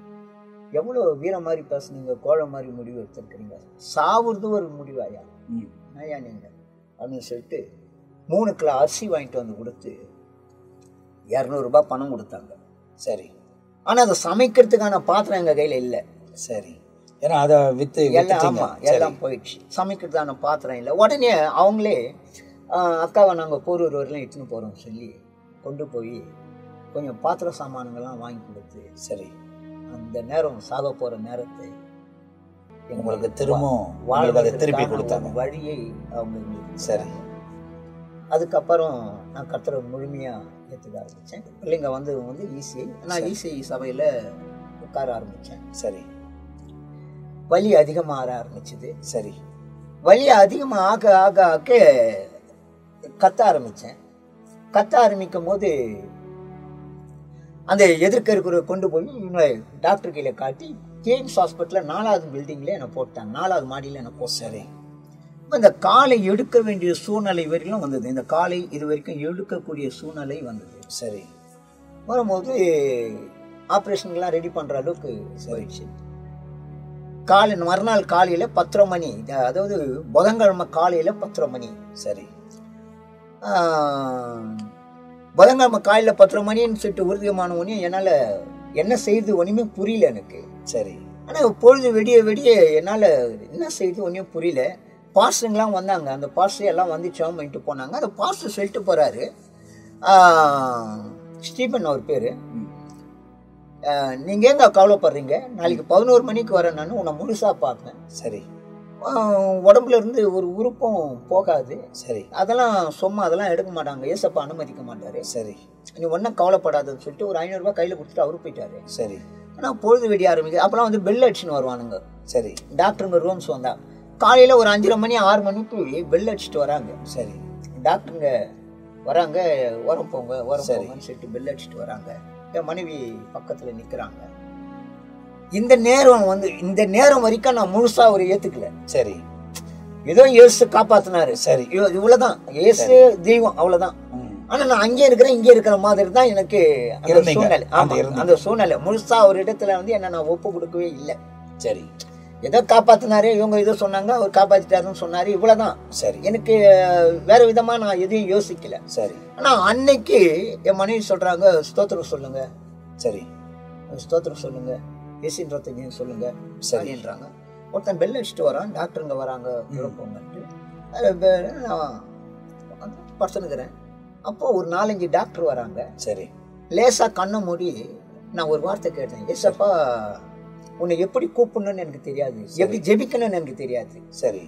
Speaker 2: எவ்வளோ வீர மாதிரி பேசுனீங்க கோழை மாதிரி முடிவு எடுத்திருக்கிறீங்க சாவுறது ஒரு முடிவாயா
Speaker 1: ம்.
Speaker 2: நாயா நீங்கள் அப்படின்னு சொல்லிட்டு மூணு கிலோ அரிசி வாங்கிட்டு வந்து கொடுத்து இரநூறுபா பணம் கொடுத்தாங்க
Speaker 1: சரி
Speaker 2: ஆனால் அதை சமைக்கிறதுக்கான பாத்திரம் எங்கள் கையில் இல்லை
Speaker 1: சரி ஏன்னா அதை வித்து
Speaker 2: எல்லாம்
Speaker 1: வித்துட்டீங்க.
Speaker 2: ஆமா
Speaker 1: சரி
Speaker 2: எல்லாம் போயிடுச்சு சமைக்கிறதான பாத்திரம் இல்லை உடனே அவங்களே ஆஹ், அக்காவை நாங்கள் போரூர் வரலாம் இட்டுன்னு போகிறோம் சொல்லி கொண்டு போய் கொஞ்சம் பாத்திர சாமான்கள்லாம் வாங்கி கொடுத்து
Speaker 1: சரி
Speaker 2: அந்த நேரம் சாக போகிற நேரத்தை எங்களுக்கு
Speaker 1: உங்களுக்கு திரும்பவும் உங்களுக்கு அதை திருப்பி
Speaker 2: வாழ்வதற்கான
Speaker 1: கொடுத்தாங்க
Speaker 2: ஒரு வழியை அவங்க எங்களுக்கு
Speaker 1: சரி
Speaker 2: அதுக்கப்புறம் நான் கத்துற முழுமையாக ஏற்றுக்க ஆரம்பித்தேன் பிள்ளைங்க வந்து வந்து ஈஸி நான்
Speaker 1: சரி.
Speaker 2: ஈஸி சபையில் உட்கார ஆரம்பித்தேன்
Speaker 1: சரி
Speaker 2: வலி அதிகமாக ஆற ஆரம்பிச்சுது
Speaker 1: சரி
Speaker 2: வலி அதிகமாக ஆக ஆக ஆக கத்த ஆரம்பித்தேன் கத்த ஆரம்பிக்கும் போது அந்த எதிர்க்க இருக்கிற கொண்டு போய் இவங்களை டாக்டர் கையில் காட்டி கேம்ஸ் ஹாஸ்பிட்டலில் நாலாவது பில்டிங்கில் என்னை போட்டாங்க நாலாவது மாடியில் என்னை போட்டாங்க
Speaker 1: சரி
Speaker 2: இப்ப இந்த காலை எடுக்க வேண்டிய சூழ்நிலை வரையிலும் வந்தது இந்த காலை இது வரைக்கும் எடுக்கக்கூடிய சூழ்நிலை வந்தது
Speaker 1: சரி
Speaker 2: வரும்போது ஆப்ரேஷன்லாம் ரெடி பண்ற அளவுக்கு போயிடுச்சு காலை மறுநாள் காலையில பத்தரை மணி அதாவது புதன்கிழமை காலையில பத்தரை மணி
Speaker 1: சரி
Speaker 2: ஆஹ், புதன்கிழமை காலையில பத்தரை மணின்னு சொல்லிட்டு உறுதியமான உடனே என்னால் என்ன செய்யுது ஒன்றுமே புரியல எனக்கு
Speaker 1: சரி
Speaker 2: ஆனால் பொழுது வெடிய வெடிய என்னால் என்ன செய்யுது ஒன்றும் புரியல பாஸ்டருங்களாம் வந்தாங்க அந்த பாஸ்டர் எல்லாம் வந்து ஜெபம் பண்ணிட்டு போனாங்க அந்த பாஸ்டர் சொல்லிட்டு போகிறாரு ஸ்டீபன் அவர் பேர்
Speaker 1: ம்.
Speaker 2: நீங்கள் எங்க கவலைப்படுறீங்க நாளைக்கு பதினோரு மணிக்கு வரேன் நான் உன்னை முழுசாக பார்ப்பேன்
Speaker 1: சரி
Speaker 2: ஆஹ், உடம்புல இருந்து ஒரு உறுப்பும் போகாது
Speaker 1: சரி
Speaker 2: அதெல்லாம் சும்மா அதெல்லாம் எடுக்க மாட்டாங்க ஏசப்பா அனுமதிக்க மாட்டாரு
Speaker 1: சரி
Speaker 2: நீ ஒன்றும் கவலைப்படாதுன்னு சொல்லிட்டு ஒரு ஐநூறுரூவா கையில் கொடுத்துட்டு அவரு போயிட்டாரு
Speaker 1: சரி
Speaker 2: ஆனால் பொழுது வெடிய ஆரம்பிக்குது அப்போலாம் வந்து பெல் அடிச்சுன்னு வருவானுங்க
Speaker 1: சரி
Speaker 2: டாக்டருங்க ரூம்ஸ் வந்தா காலையில் ஒரு அஞ்சரை மணி ஆறு மணிக்கு பெல் அடிச்சுட்டு வராங்க
Speaker 1: சரி
Speaker 2: டாக்டருங்க வராங்க உரம் போங்க உரம்
Speaker 1: சரி.
Speaker 2: போங்கன்னு சொல்லிட்டு பெல் அடிச்சுட்டு வராங்க என் மனைவி பக்கத்தில் நிற்கிறாங்க இந்த நேரம் வந்து இந்த நேரம் வரைக்கும் நான் முழுசா அவர் ஏத்துக்கல
Speaker 1: சரி
Speaker 2: ஏதோ இயேசு காப்பாத்தினாரு
Speaker 1: சரி
Speaker 2: இவ்வ- இவ்வளவுதான் இயேசு தெய்வம் அவ்வளவுதான்
Speaker 1: ம்.
Speaker 2: ஆனா நான் அங்கே இருக்கிறேன் இங்கே இருக்கிற மாதிரி தான் எனக்கு அந்த
Speaker 1: இருந்தீங்க.
Speaker 2: சூழ்நிலை
Speaker 1: அந்த
Speaker 2: ஆமா,
Speaker 1: இருந்தீங்க.
Speaker 2: அந்த சூழ்நிலை முழுசா ஒரு இடத்துல வந்து என்ன நான் ஒப்பு கொடுக்கவே இல்லை
Speaker 1: சரி
Speaker 2: ஏதோ காப்பாத்தினாரு இவங்க ஏதோ சொன்னாங்க அவர் காப்பாத்திட்டாருன்னு சொன்னாரு இவ்வளவுதான்
Speaker 1: சரி
Speaker 2: எனக்கு அஹ், வேற விதமா நான் எதையும் யோசிக்கல
Speaker 1: சரி
Speaker 2: ஆனா அன்னைக்கு என் மனைவி சொல்றாங்க ஸ்தோத்திரம் சொல்லுங்க
Speaker 1: சரி
Speaker 2: ஸ்தோத்திரம் சொல்லுங்க ஏசின் ரத்தம் சொல்லுங்க
Speaker 1: சரி.
Speaker 2: அப்படின்றாங்க ஒருத்தன் பெல் அடிச்சுட்டு வரான் டாக்டருங்க வராங்க போங்கன்ட்டு அது பெ- நான் பர்சனுக்கிறேன் அப்போ ஒரு நாலஞ்சு டாக்டர் வராங்க
Speaker 1: சரி
Speaker 2: லேசா கண்ணை மூடி நான் ஒரு வார்த்தை கேட்டேன் ஏசப்பா உன்னை எப்படி கூப்பிடணும்னு எனக்கு தெரியாது எப்படி ஜெபிக்கணும்னு எனக்கு தெரியாது
Speaker 1: சரி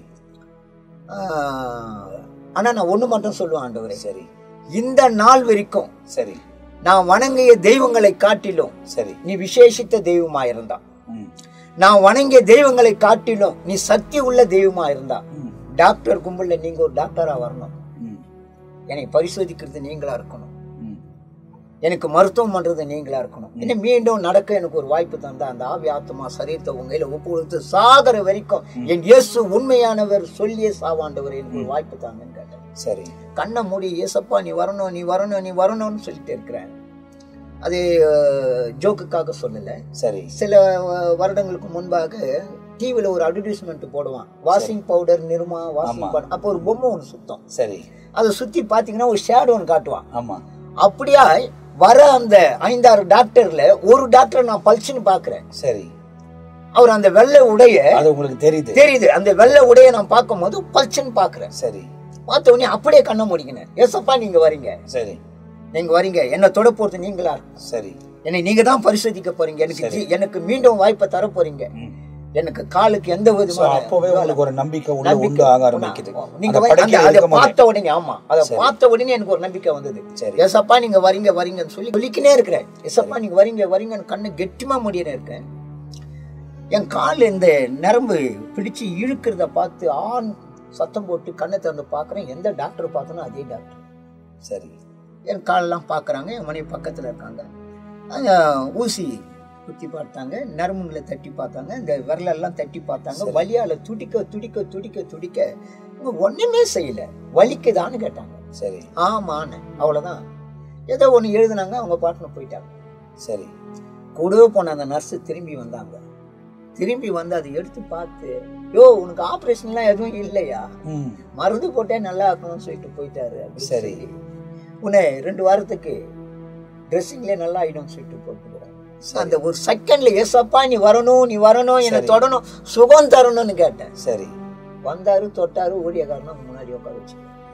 Speaker 2: ஆஹ், ஆனா நான் ஒண்ணு மட்டும் சொல்லுவேன் ஆண்டவரே
Speaker 1: சரி
Speaker 2: இந்த நாள் வரைக்கும்
Speaker 1: சரி
Speaker 2: நான் வணங்கிய தெய்வங்களை காட்டிலும்
Speaker 1: சரி
Speaker 2: நீ விசேஷித்த தெய்வமா இருந்தா
Speaker 1: ம்
Speaker 2: நான் வணங்கிய தெய்வங்களை காட்டிலும் நீ சக்தி உள்ள தெய்வமா இருந்தா
Speaker 1: ம்
Speaker 2: டாக்டர் கும்பல்ல நீங்க ஒரு டாக்டரா வரணும்
Speaker 1: ம்
Speaker 2: என்னை பரிசோதிக்கிறது நீங்களா இருக்கணும்
Speaker 1: ம்
Speaker 2: எனக்கு மருத்துவம் பண்றது நீங்களா இருக்கணும் இன்னும் மீண்டும் நடக்க எனக்கு ஒரு வாய்ப்பு தந்தா அந்த ஆவி ஆத்மா சரீரத்தை உங்க கையில ஒப்பு கொடுத்து சாகர வரைக்கும் என் இயேசு உண்மையானவர் சொல்லியே சாவாண்டவர் எனக்கு ஒரு வாய்ப்பு தாங்கன்னு கேட்டேன்
Speaker 1: சரி
Speaker 2: கண்ணை மூடி ஏசப்பா நீ வரணும் நீ வரணும் நீ வரணும்னு சொல்லிட்டு இருக்கிறேன் அது ஜோக்குக்காக சொல்லலை
Speaker 1: சரி
Speaker 2: சில அஹ், வருடங்களுக்கு முன்பாக டிவியில் ஒரு அட்வர்டைஸ்மெண்ட் போடுவான் வாஷிங் பவுடர் நிர்மா வாஷிங்
Speaker 1: ஆமா.
Speaker 2: பவுடர் அப்போ ஒரு பொம்மை ஒன்று சுத்தம்
Speaker 1: சரி
Speaker 2: அதை சுற்றி பார்த்தீங்கன்னா ஒரு ஷேடோ ஒன்று காட்டுவான்
Speaker 1: ஆமா
Speaker 2: அப்படியா வர அந்த ஐந்தாறு டாக்டர்ல ஒரு டாக்டரை நான் பளிச்சுன்னு பார்க்குறேன்
Speaker 1: சரி
Speaker 2: அவர் அந்த வெள்ளை உடைய
Speaker 1: அது உங்களுக்கு தெரியுது
Speaker 2: தெரியுது அந்த வெள்ளை உடைய நான் பார்க்கும்போது பளிச்சுன்னு பார்க்குறேன்
Speaker 1: சரி
Speaker 2: பார்த்த உடனே அப்படியே கண்ணை முடிக்கினேன் ஏசப்பா நீங்க வரீங்க
Speaker 1: சரி
Speaker 2: நீங்க வரீங்க என்னை தொட போறது நீங்களா இருக்கும்
Speaker 1: சரி
Speaker 2: என்னை நீங்க தான் பரிசோதிக்க போறீங்க எனக்கு ஜீ- எனக்கு மீண்டும் வாய்ப்பை தர போறீங்க
Speaker 1: ம்.
Speaker 2: எனக்கு காலுக்கு எந்த
Speaker 1: So,
Speaker 2: விதமான
Speaker 1: அப்பவே உங்களுக்கு ஒரு நம்பிக்கை உள்ள
Speaker 2: நம்பிக்கை.
Speaker 1: உண்டு ஆக ஆரம்பிக்குது
Speaker 2: நீங்க
Speaker 1: அந்த
Speaker 2: வந்து அந்த-
Speaker 1: படுக்கையில
Speaker 2: அதை
Speaker 1: இருக்கும் போதே.
Speaker 2: பார்த்த உடனே ஆமா அதை பார்த்த உடனே எனக்கு ஒரு நம்பிக்கை வந்தது
Speaker 1: சரி
Speaker 2: ஏசப்பா நீங்க வரீங்க வரீங்கன்னு சொல்லி சொல்லிக்கினே இருக்கிறேன் ஏசப்பா நீங்க வரீங்க வரீங்கன்னு கண்ணு கெட்டிமா முடியினே இருக்கேன் என் கால் இந்த நரம்பு பிடிச்சு இழுக்கிறத பார்த்து ஆண் சத்தம் போட்டு கண்ணை திறந்து பார்க்குறேன் எந்த டாக்டர் பார்த்தனோ அதே டாக்டர்
Speaker 1: சரி
Speaker 2: என் காலெல்லாம் பார்க்குறாங்க என் மனைவி பக்கத்தில் இருக்காங்க அங்க ஊசி குத்தி பார்த்தாங்க நரம்புங்களை தட்டி பார்த்தாங்க இந்த விரலெல்லாம் தட்டி பார்த்தாங்க வலியால் துடிக்க துடிக்க துடிக்க துடிக்க இவங்க ஒன்றுமே செய்யல வலிக்குதான்னு கேட்டாங்க
Speaker 1: சரி
Speaker 2: ஆமான்னு அவ்வளோதான் ஏதோ ஒன்று எழுதுனாங்க அவங்க பாட்டுன்னு போயிட்டாங்க
Speaker 1: சரி
Speaker 2: கூடவே போன அந்த நர்ஸு திரும்பி வந்தாங்க திரும்பி வந்து அதை எடுத்து பார்த்து யோ உனக்கு ஆப்ரேஷன்லாம் எதுவும் இல்லையா
Speaker 1: ம்
Speaker 2: மருந்து போட்டே நல்லா இருக்கணும்னு சொல்லிட்டு போயிட்டாரு அப்படின்னு
Speaker 1: சரி.
Speaker 2: சொல்லி, உன்னை ரெண்டு வாரத்துக்கு ட்ரெஸ்ஸிங்லேயே நல்லா ஆயிடும் சொல்லிட்டு போட்டுக்கிறாங்க அந்த ஒரு செகண்ட்ல ஏசப்பா நீ வரணும் நீ வரணும் என்னை
Speaker 1: சரி.
Speaker 2: தொடணும் சுகம் தரணும்னு கேட்டேன்
Speaker 1: சரி
Speaker 2: வந்தாரு தொட்டாரு ஊழியக்காரனா முன்னாடி உட்கார வச்சு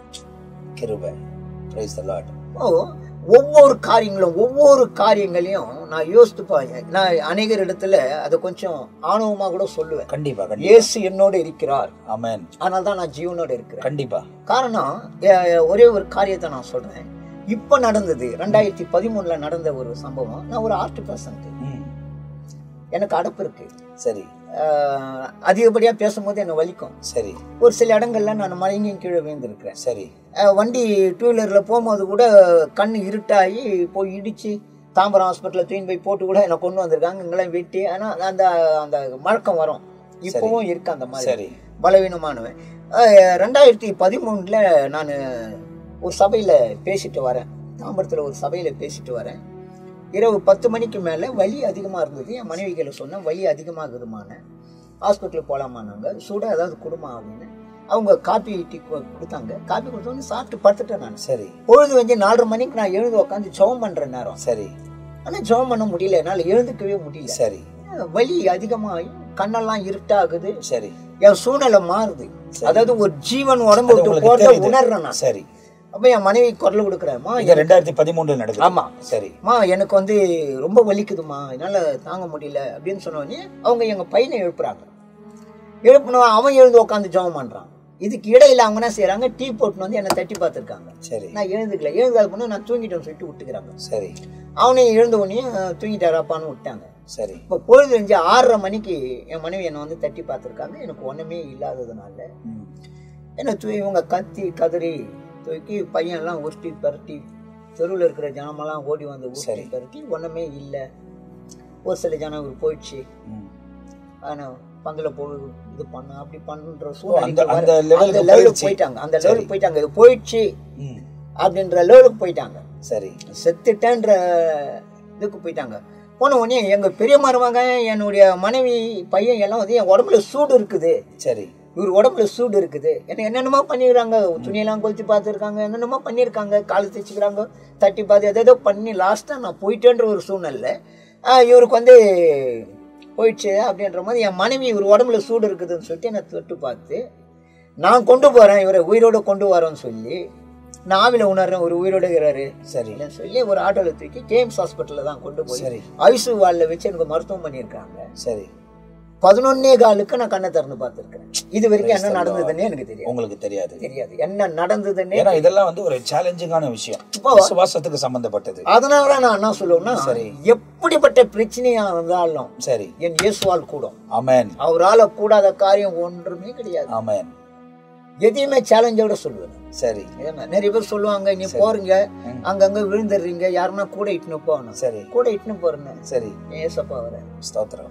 Speaker 1: கிருபை பிரைஸ் த லார்ட்
Speaker 2: ஓ ஒவ்வொரு காரியங்களும் ஒவ்வொரு காரியங்களையும் நான் யோசித்து பாருங்க நான் அநேகர் இடத்துல அதை கொஞ்சம் ஆணவமா கூட சொல்லுவேன்
Speaker 1: கண்டிப்பா கண்டிப்பா
Speaker 2: இயேசு என்னோட இருக்கிறார்
Speaker 1: ஆமென்
Speaker 2: அதனால தான் நான் ஜீவனோட இருக்கிறேன்
Speaker 1: கண்டிப்பா
Speaker 2: காரணம் எ- ஒரே ஒரு காரியத்தை நான் சொல்றேன் இப்போ நடந்தது ரெண்டாயிரத்தி பதிமூணுல நடந்த ஒரு சம்பவம் நான் ஒரு ஆர்ட் பேசண்ட்
Speaker 1: ம்
Speaker 2: எனக்கு அடப்பு இருக்கு
Speaker 1: சரி
Speaker 2: அஹ், அதிகப்படியா பேசும்போது என்னை வலிக்கும்
Speaker 1: சரி
Speaker 2: ஒரு சில இடங்கள்ல நான் மயங்கியும் கீழே விழுந்திருக்கிறேன்
Speaker 1: சரி
Speaker 2: அஹ், வண்டி டூ வீலரில் போகும்போது கூட கண் இருட்டாகி போய் இடிச்சு தாம்பரம் ஹாஸ்பிட்டலில் தூக்கி போய் போட்டு கூட என்னை கொண்டு வந்திருக்காங்க இங்கெல்லாம் வெட்டி ஆனால் அந்த அந்த மழக்கம் வரும் இப்பவும் இருக்கு அந்த மாதிரி
Speaker 1: சரி
Speaker 2: பலவீனமானவன் அஹ் ரெண்டாயிரத்தி பதிமூணுல நான் ஒரு சபையில பேசிட்டு வரேன் தாம்பரத்துல ஒரு சபையில பேசிட்டு வரேன் இரவு பத்து மணிக்கு மேல வலி அதிகமா இருந்தது என் மனைவிகளை சொன்னேன் வலி அதிகமாகுதுமான ஹாஸ்பிட்டலுக்கு போலாமான்னாங்க சூட ஏதாவது கொடுமா அப்படின்னு அவங்க காப்பி டீ கு- கொடுத்தாங்க காப்பி கொடுத்தோன்னு சாப்பிட்டு படுத்துட்டேன் நான்
Speaker 1: சரி
Speaker 2: பொழுது வந்து நாலரை மணிக்கு நான் எழுந்து உட்காந்து ஜெபம் பண்ற நேரம்
Speaker 1: சரி
Speaker 2: ஆனா ஜெபம் பண்ண முடியல என்னால எழுந்துக்கவே முடியல
Speaker 1: சரி
Speaker 2: வலி அதிகமாகி கண்ணெல்லாம் இருட்டாகுது
Speaker 1: சரி
Speaker 2: என் சூழ்நிலை மாறுது அதாவது ஒரு ஜீவன் உடம்பு
Speaker 1: அது
Speaker 2: விட்டு
Speaker 1: உங்களுக்கு
Speaker 2: போறத
Speaker 1: தெரியுது.
Speaker 2: உணர்றேன் நான்
Speaker 1: சரி
Speaker 2: அப்ப என் மனைவி குரல் கொடுக்குறேம்மா
Speaker 1: இது ரெண்டாயிரத்தி பதிமூணுல நடக்குது
Speaker 2: ஆமா.
Speaker 1: சரி
Speaker 2: அம்மா எனக்கு வந்து ரொம்ப வலிக்குதுமா என்னால தாங்க முடியல அப்படின்னு சொன்ன உடனே அவங்க எங்க பையனை எழுப்புறாங்க எழுப்புனவன் அவன் எழுந்து உட்காந்து ஜெபம் பண்றான் இதுக்கு இடையில அவங்க என்ன செய்யறாங்க டீ போட்டுன்னு வந்து என்னை தட்டி பார்த்துருக்காங்க
Speaker 1: சரி
Speaker 2: நான் எழுந்துக்கல எழுந்தாது பண்ண நான் தூங்கிட்டேன்னு சொல்லிட்டு விட்டுக்கிறாங்க
Speaker 1: சரி
Speaker 2: அவனையும் எழுந்த உடனே அஹ், தூங்கிட்டாராப்பான்னு விட்டாங்க
Speaker 1: சரி
Speaker 2: இப்போ பொழுது அஞ்சு ஆறரை மணிக்கு என் மனைவி என்னை வந்து தட்டி பார்த்துருக்காங்க எனக்கு ஒன்றுமே இல்லாததுனால
Speaker 1: ம்.
Speaker 2: என்ன தூ இவங்க கத்தி கதறி தூக்கி பையன்லாம் உருட்டி பரட்டி தெருவில் இருக்கிற ஜனமெல்லாம் ஓடி வந்து உருட்டி
Speaker 1: சரி.
Speaker 2: பரட்டி ஒன்றுமே இல்லை ஒரு சில ஜனம் போயிடுச்சு
Speaker 1: ம்.
Speaker 2: ஆனால் பங்கில் போ இது பண்ண அப்படி பண்ணுன்ற
Speaker 1: அந்த-
Speaker 2: சூழ்நிலை
Speaker 1: அந்த
Speaker 2: வர-
Speaker 1: level-க்கு
Speaker 2: அந்த லெவலுக்கு
Speaker 1: போயிடுச்சு.
Speaker 2: போயிட்டாங்க அந்த
Speaker 1: சரி.
Speaker 2: லெவலுக்கு போயிட்டாங்க இது போயிடுச்சு
Speaker 1: ம்.
Speaker 2: அப்படின்ற லெவலுக்கு போயிட்டாங்க
Speaker 1: சரி
Speaker 2: செத்துட்டேன்ற இதுக்கு போயிட்டாங்க போன உடனே எங்க பெரிய மருமக என்னுடைய மனைவி பையன் எல்லாம் வந்து என் உடம்புல சூடு இருக்குது
Speaker 1: சரி
Speaker 2: இவர் உடம்புல சூடு இருக்குது என்ன என்னென்னமோ பண்ணிக்கிறாங்க துணியெல்லாம் கொலிச்சு பார்த்துருக்காங்க என்னென்னமோ பண்ணியிருக்காங்க கால் தைச்சுக்கிறாங்க தட்டி பார்த்து எதோ பண்ணி லாஸ்ட்டாக நான் போயிட்டேன்ற ஒரு சூழ்நிலை ஆஹ் இவருக்கு வந்து போயிடுச்சு அப்படின்ற மாதிரி என் மனைவி இவர் உடம்புல சூடு இருக்குதுன்னு சொல்லிட்டு என்னை தொட்டு பார்த்து நான் கொண்டு போகிறேன் இவரை உயிரோட கொண்டு வரேன்னு சொல்லி நான் ஆவில உணர்றேன் ஒரு உயிரோட இருக்கிறாரு
Speaker 1: சரி
Speaker 2: இல்லைன்னு சொல்லி ஒரு ஆட்டோவில் தூக்கி கேம்ஸ் ஹாஸ்பிட்டலில் தான் கொண்டு போய்
Speaker 1: சரி
Speaker 2: ஐசு வால்ல வச்சு எனக்கு மருத்துவம் பண்ணியிருக்காங்க
Speaker 1: சரி
Speaker 2: பதினொன்னே காலுக்கு நான் கண்ணை திறந்து பார்த்துருக்கேன் இது வரைக்கும் என்ன
Speaker 1: Praise the
Speaker 2: நடந்ததுன்னே எனக்கு தெரியாது
Speaker 1: உங்களுக்கு தெரியாது
Speaker 2: தெரியாது என்ன நடந்ததுன்னே
Speaker 1: ஏன்னா இதெல்லாம் வந்து ஒரு சேலஞ்சிங்கான விஷயம்
Speaker 2: இப்போ-
Speaker 1: விசுவாசத்துக்கு சம்பந்தப்பட்டது
Speaker 2: அதனால தான் நான் என்ன சொல்லுவேன்னா
Speaker 1: சரி.
Speaker 2: எப்படிப்பட்ட பிரச்சனையா இருந்தாலும்
Speaker 1: சரி
Speaker 2: என் இயேசுவால் கூடும்
Speaker 1: அமேன்
Speaker 2: அவரால கூடாத காரியம் ஒன்றுமே கிடையாது
Speaker 1: அமேன்
Speaker 2: எதையுமே சேலஞ்சோட சொல்லுவேன்
Speaker 1: சரி
Speaker 2: ஏன்னா, நிறைய பேர் சொல்லுவாங்க நீ போறீங்க
Speaker 1: ம்.
Speaker 2: அங்கங்க விழுந்துடுறீங்க யாருன்னா கூட இட்டுன்னு போகணும்
Speaker 1: சரி
Speaker 2: கூட இட்டுன்னு போறேன்னு
Speaker 1: சரி
Speaker 2: ஏசப்பா வர
Speaker 1: ஸ்தோத்திரம்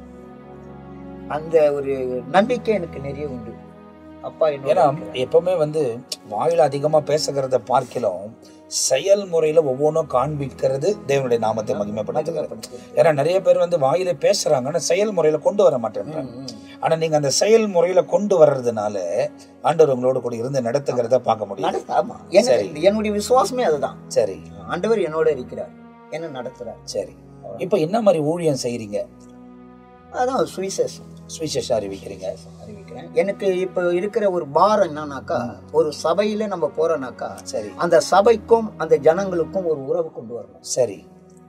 Speaker 2: அந்த ஒரு நம்பிக்கை எனக்கு நிறைய உண்டு அப்பா
Speaker 1: ஏன்னா
Speaker 2: என்னோட
Speaker 1: எப்பவுமே வந்து வாயில அதிகமா பேசுகிறத பார்க்கலாம் செயல்முறையில ஒவ்வொன்றும் காண்பிக்கிறது தேவனுடைய நாமத்தை மகிமைப்படுத்துகிறது ஏன்னா நிறைய பேர் வந்து வாயில பேசுறாங்க ஆனா செயல்முறையில கொண்டு வர மாட்டேன்றாங்க ஆனா நீங்க அந்த செயல்முறையில கொண்டு வர்றதுனால ஆண்டவர் உங்களோட கூட இருந்து நடத்துகிறத பார்க்க முடியும்
Speaker 2: நடத்த ஆமா எனக்கு என்னுடைய விசுவாசமே அதுதான்
Speaker 1: சரி
Speaker 2: ஆண்டவர் என்னோட இருக்கிறார் என்ன நடத்துறார்
Speaker 1: சரி இப்போ என்ன மாதிரி ஊழியம் செய்றீங்க
Speaker 2: அதான் சுவிசேஷம்
Speaker 1: சுவிசேஷம் அறிவிக்கிறீங்க
Speaker 2: அறிவிக்கிறேன் எனக்கு இப்போ இருக்கிற ஒரு பாரம் என்னன்னாக்கா ஒரு சபையில நம்ம போறோம்னாக்கா
Speaker 1: சரி
Speaker 2: அந்த சபைக்கும் அந்த ஜனங்களுக்கும் ஒரு உறவு கொண்டு வரணும்
Speaker 1: சரி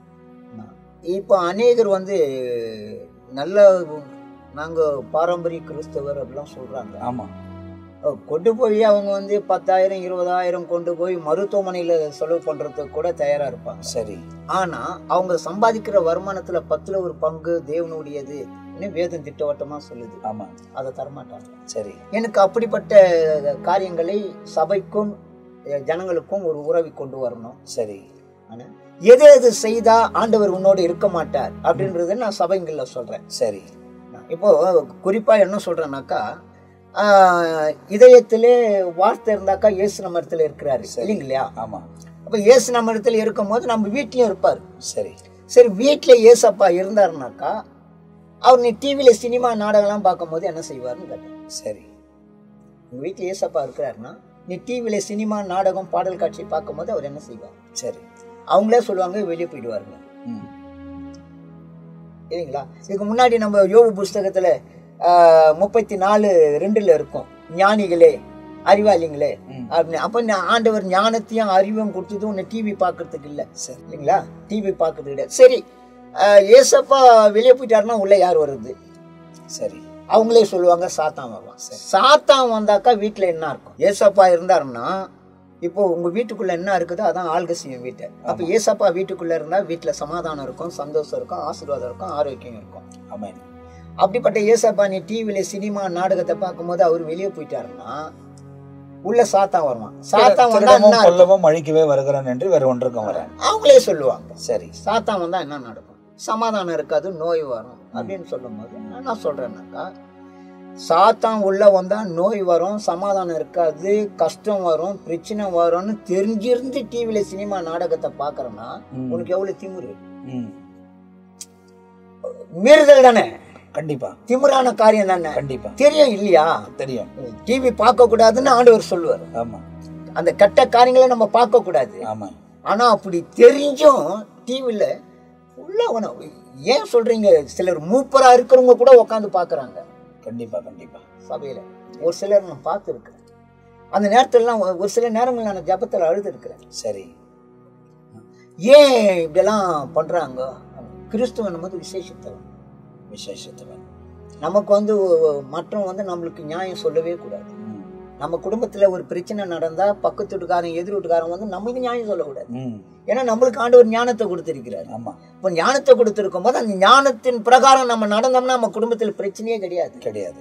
Speaker 2: இப்போ அநேகர் வந்து நல்ல நாங்க பாரம்பரிய கிறிஸ்தவர் அப்படிலாம் சொல்றாங்க
Speaker 1: ஆமா
Speaker 2: அஹ் கொண்டு போய் அவங்க வந்து பத்தாயிரம் இருபதாயிரம் கொண்டு போய் மருத்துவமனையில செலவு பண்றதுக்கு கூட தயாரா இருப்பாங்க
Speaker 1: சரி
Speaker 2: ஆனா அவங்க சம்பாதிக்கிற வருமானத்துல பத்துல ஒரு பங்கு தேவனுடையது வேதம் திட்டவட்டமா சொல்லுது
Speaker 1: ஆமா
Speaker 2: அதை தரமாட்டாங்க
Speaker 1: சரி
Speaker 2: எனக்கு அப்படிப்பட்ட காரியங்களை சபைக்கும் அஹ், ஜனங்களுக்கும் ஒரு உறவை கொண்டு வரணும்
Speaker 1: சரி
Speaker 2: ஆனா எது எது செய்தா ஆண்டவர் உன்னோடு இருக்க மாட்டார் அப்படின்றத நான் சபைங்கள்ல சொல்றேன்
Speaker 1: சரி
Speaker 2: இப்போ குறிப்பா என்ன சொல்றேன்னாக்கா ஆஹ், இதயத்திலே வார்த்தை இருந்தாக்கா இயேசு நம்ம இடத்துல இருக்கிறாரு இல்லைங்களா
Speaker 1: ஆமா
Speaker 2: அப்ப இயேசு நம்ம இடத்துல இருக்கும் போது நம்ம வீட்லயும் இருப்பாரு
Speaker 1: சரி
Speaker 2: சரி வீட்டுல இயேசப்பா இருந்தாருனாக்கா அவர் நீ டிவியில சினிமா நாடகம்லாம் பார்க்கும்போது என்ன செய்வாருன்னு கேட்டேன்
Speaker 1: சரி
Speaker 2: உங்க வீட்டுல ஏசப்பா இருக்கிறாருன்னா நீ டிவியில சினிமா நாடகம் பாடல் காட்சி பார்க்கும்போது அவர் என்ன செய்வார்
Speaker 1: சரி
Speaker 2: அவங்களே சொல்லுவாங்க வெளியே போயிடுவாருங்க
Speaker 1: ம்
Speaker 2: இல்லைங்களா இதுக்கு முன்னாடி நம்ம யோபு புஸ்தகத்துல ஆஹ், முப்பத்தி நாலு ரெண்டுல இருக்கும் ஞானிகளே அறிவாளிங்களே
Speaker 1: ம்.
Speaker 2: அப்படின்னு அப்ப நான் ஆண்டவர் ஞானத்தையும் அறிவும் கொடுத்தது உன்னை டிவி பார்க்கறதுக்கு இல்லை
Speaker 1: சரி
Speaker 2: இல்லைங்களா டிவி பார்க்கறது கிடையாது சரி ஆஹ், ஏசப்பா வெளியே போயிட்டாருன்னா உள்ள யார் வருது
Speaker 1: சரி
Speaker 2: அவங்களே சொல்லுவாங்க சாத்தான் வருவான் சாத்தான் வந்தாக்கா வீட்டில் என்ன இருக்கும் ஏசப்பா இருந்தாருன்னா இப்போ உங்க வீட்டுக்குள்ள என்ன இருக்குதோ அதான் ஆள்கசியம் வீட்டை அப்ப ஏசப்பா வீட்டுக்குள்ள இருந்தா வீட்டுல சமாதானம் இருக்கும் சந்தோஷம் இருக்கும் ஆசீர்வாதம் இருக்கும் ஆரோக்கியம் இருக்கும்
Speaker 1: ஆமென்
Speaker 2: அப்படிப்பட்ட ஏசப்பா நீ டிவில சினிமா நாடகத்தை பார்க்கும்போது அவர் வெளியே போயிட்டாருன்னா உள்ள சாத்தான் வருவான் சாத்தான் வந்தா
Speaker 1: திருடமும்
Speaker 2: என்ன இருக்கும்?
Speaker 1: கொல்லவும் அழிக்கவே வருகிறான் என்று வேற ஒன்றுக்கும் வரேன்
Speaker 2: அவங்களே சொல்லுவாங்க
Speaker 1: சரி
Speaker 2: சாத்தான் வந்தா என்ன நடக்கும் சமாதானம் இருக்காது நோய் வரும் அப்படின்னு சொல்லும்போது நான் என்ன சொல்றேன்னாக்கா சாத்தான் உள்ள வந்தா நோய் வரும் சமாதானம் இருக்காது கஷ்டம் வரும் பிரச்சனை வரும்னு தெரிஞ்சிருந்து டிவில சினிமா நாடகத்தை பாக்குறேன்னா
Speaker 1: ம்.
Speaker 2: உனக்கு எவ்வளவு திமிரு
Speaker 1: ம்
Speaker 2: மீறுதல் தானே
Speaker 1: கண்டிப்பா
Speaker 2: திமிரான காரியம் தானே
Speaker 1: கண்டிப்பா
Speaker 2: தெரியும் இல்லையா
Speaker 1: தெரியும்
Speaker 2: டிவி பார்க்க கூடாதுன்னு ஆண்டவர் சொல்லுவார்
Speaker 1: ஆமா
Speaker 2: அந்த கெட்ட காரியங்களை நம்ம பார்க்க கூடாது
Speaker 1: ஆமா
Speaker 2: ஆனா அப்படி தெரிஞ்சும் டிவில உள்ள உன- ஏன் சொல்றீங்க சிலர் மூப்பரா இருக்கிறவங்க கூட உட்காந்து பாக்குறாங்க
Speaker 1: கண்டிப்பா கண்டிப்பா
Speaker 2: சபையில ஒரு சிலர் நான் பார்த்துருக்கேன் அந்த நேரத்துலலாம் ஒரு- ஒரு சில நேரங்கள் நான் ஜபத்தில் அழுது இருக்கிறேன்
Speaker 1: சரி
Speaker 2: ஏன் இப்படியெல்லாம் பண்றாங்க கிறிஸ்துவன் போது விசேஷத்தவன்
Speaker 1: விசேஷத்தவன்
Speaker 2: நமக்கு வந்து மற்றவன் வந்து நம்மளுக்கு நியாயம் சொல்லவே கூடாது
Speaker 1: ம்.
Speaker 2: நம்ம குடும்பத்துல ஒரு பிரச்சனை நடந்தா பக்கத்து வீட்டுக்காரன் எதிர் வீட்டுக்காரன் வந்து நம்மளுக்கு நியாயம் சொல்லக்கூடாது
Speaker 1: ம்
Speaker 2: ஏன்னா நம்மளுக்கு ஆண்டவர் ஞானத்தை கொடுத்திருக்கிறார்
Speaker 1: ஆமா
Speaker 2: இப்போ ஞானத்தை கொடுத்திருக்கும் போது அந்த ஞானத்தின் பிரகாரம் நம்ம நடந்தோம்னா நம்ம குடும்பத்தில் பிரச்சனையே கிடையாது
Speaker 1: கிடையாது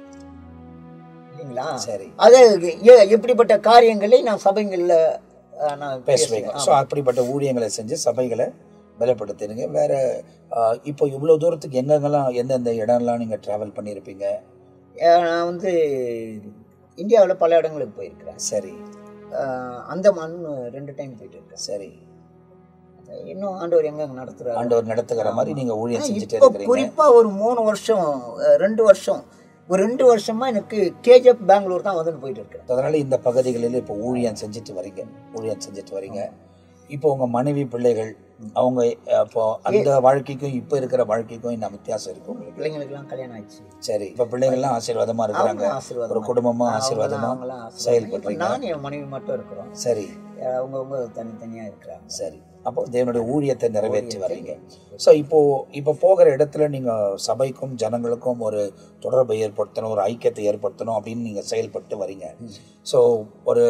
Speaker 2: இல்லைங்களா
Speaker 1: சரி
Speaker 2: அது எ- எப்படிப்பட்ட காரியங்களை நான் சபைகள்ல அஹ், நான்
Speaker 1: பேசுவீங்க
Speaker 2: பேசுவேன்
Speaker 1: ஸோ அப்படிப்பட்ட ஊழியங்களை செஞ்சு சபைகளை பலப்படுத்துறீங்க வேற ஆஹ், இப்போ இவ்வளோ தூரத்துக்கு எங்கெங்கெல்லாம் எந்தெந்த இடம்லாம் நீங்க டிராவல் பண்ணியிருப்பீங்க
Speaker 2: அஹ், நான் வந்து இந்தியாவில் பல இடங்களுக்கு போயிருக்கிறேன்
Speaker 1: சரி
Speaker 2: அஹ், அந்தமான் ரெண்டு டைம் போயிட்டு இருக்கேன்
Speaker 1: சரி
Speaker 2: இன்னும் ஆண்டவர் எங்க நடத்துறாரு
Speaker 1: ஆண்டவர் நடத்துகிற மாதிரி நீங்க ஊழியம் செஞ்சுட்டே
Speaker 2: இப்போ
Speaker 1: இருக்கிறீங்க
Speaker 2: குறிப்பா ஒரு மூணு வருஷம் அஹ், ரெண்டு வருஷம் ஒரு ரெண்டு வருஷமா எனக்கு கேஜப் பெங்களூர் தான் வந்து போயிட்டு இருக்கிறேன்
Speaker 1: அதனால இந்த பகுதிகளில் இப்போ ஊழியம் செஞ்சுட்டு வரீங்க ஊழியம் செஞ்சுட்டு வரீங்க இப்போ உங்க மனைவி பிள்ளைகள் அவங்க அஹ், இப்போ அந்த வாழ்க்கைக்கும் இப்போ இருக்கிற வாழ்க்கைக்கும் என்ன வித்தியாசம் இருக்கு உங்களுக்கு
Speaker 2: பிள்ளைங்களுக்கெல்லாம் கல்யாணம் ஆயிடுச்சு
Speaker 1: சரி இப்போ பிள்ளைகள்லாம் ஆசீர்வாதமா இருக்கிறாங்க
Speaker 2: அவங்களும் ஆசீர்வாதமா
Speaker 1: ஒரு குடும்பமா
Speaker 2: அவங்களாம்
Speaker 1: ஆசீர்வாதமா
Speaker 2: அவங்களாம் ஆசீர்வாதமா.
Speaker 1: செயல்படுறீங்க.
Speaker 2: இப்ப நான் என் மனைவி மட்டும் இருக்கிறோம்
Speaker 1: சரி
Speaker 2: அவங்கவுங்க தனித்தனியா இருக்கிறாங்க
Speaker 1: சரி அப்போ தேவனுடைய ஊழியத்தை நிறைவேற்றி வர்றீங்க ஸோ இப்போ இப்போ போகிற இடத்துல நீங்க சபைக்கும் ஜனங்களுக்கும் ஒரு தொடர்பை ஏற்படுத்தணும் ஒரு ஐக்கியத்தை ஏற்படுத்தணும் அப்படின்னு நீங்க செயல்பட்டு வரீங்க ஸோ ஒரு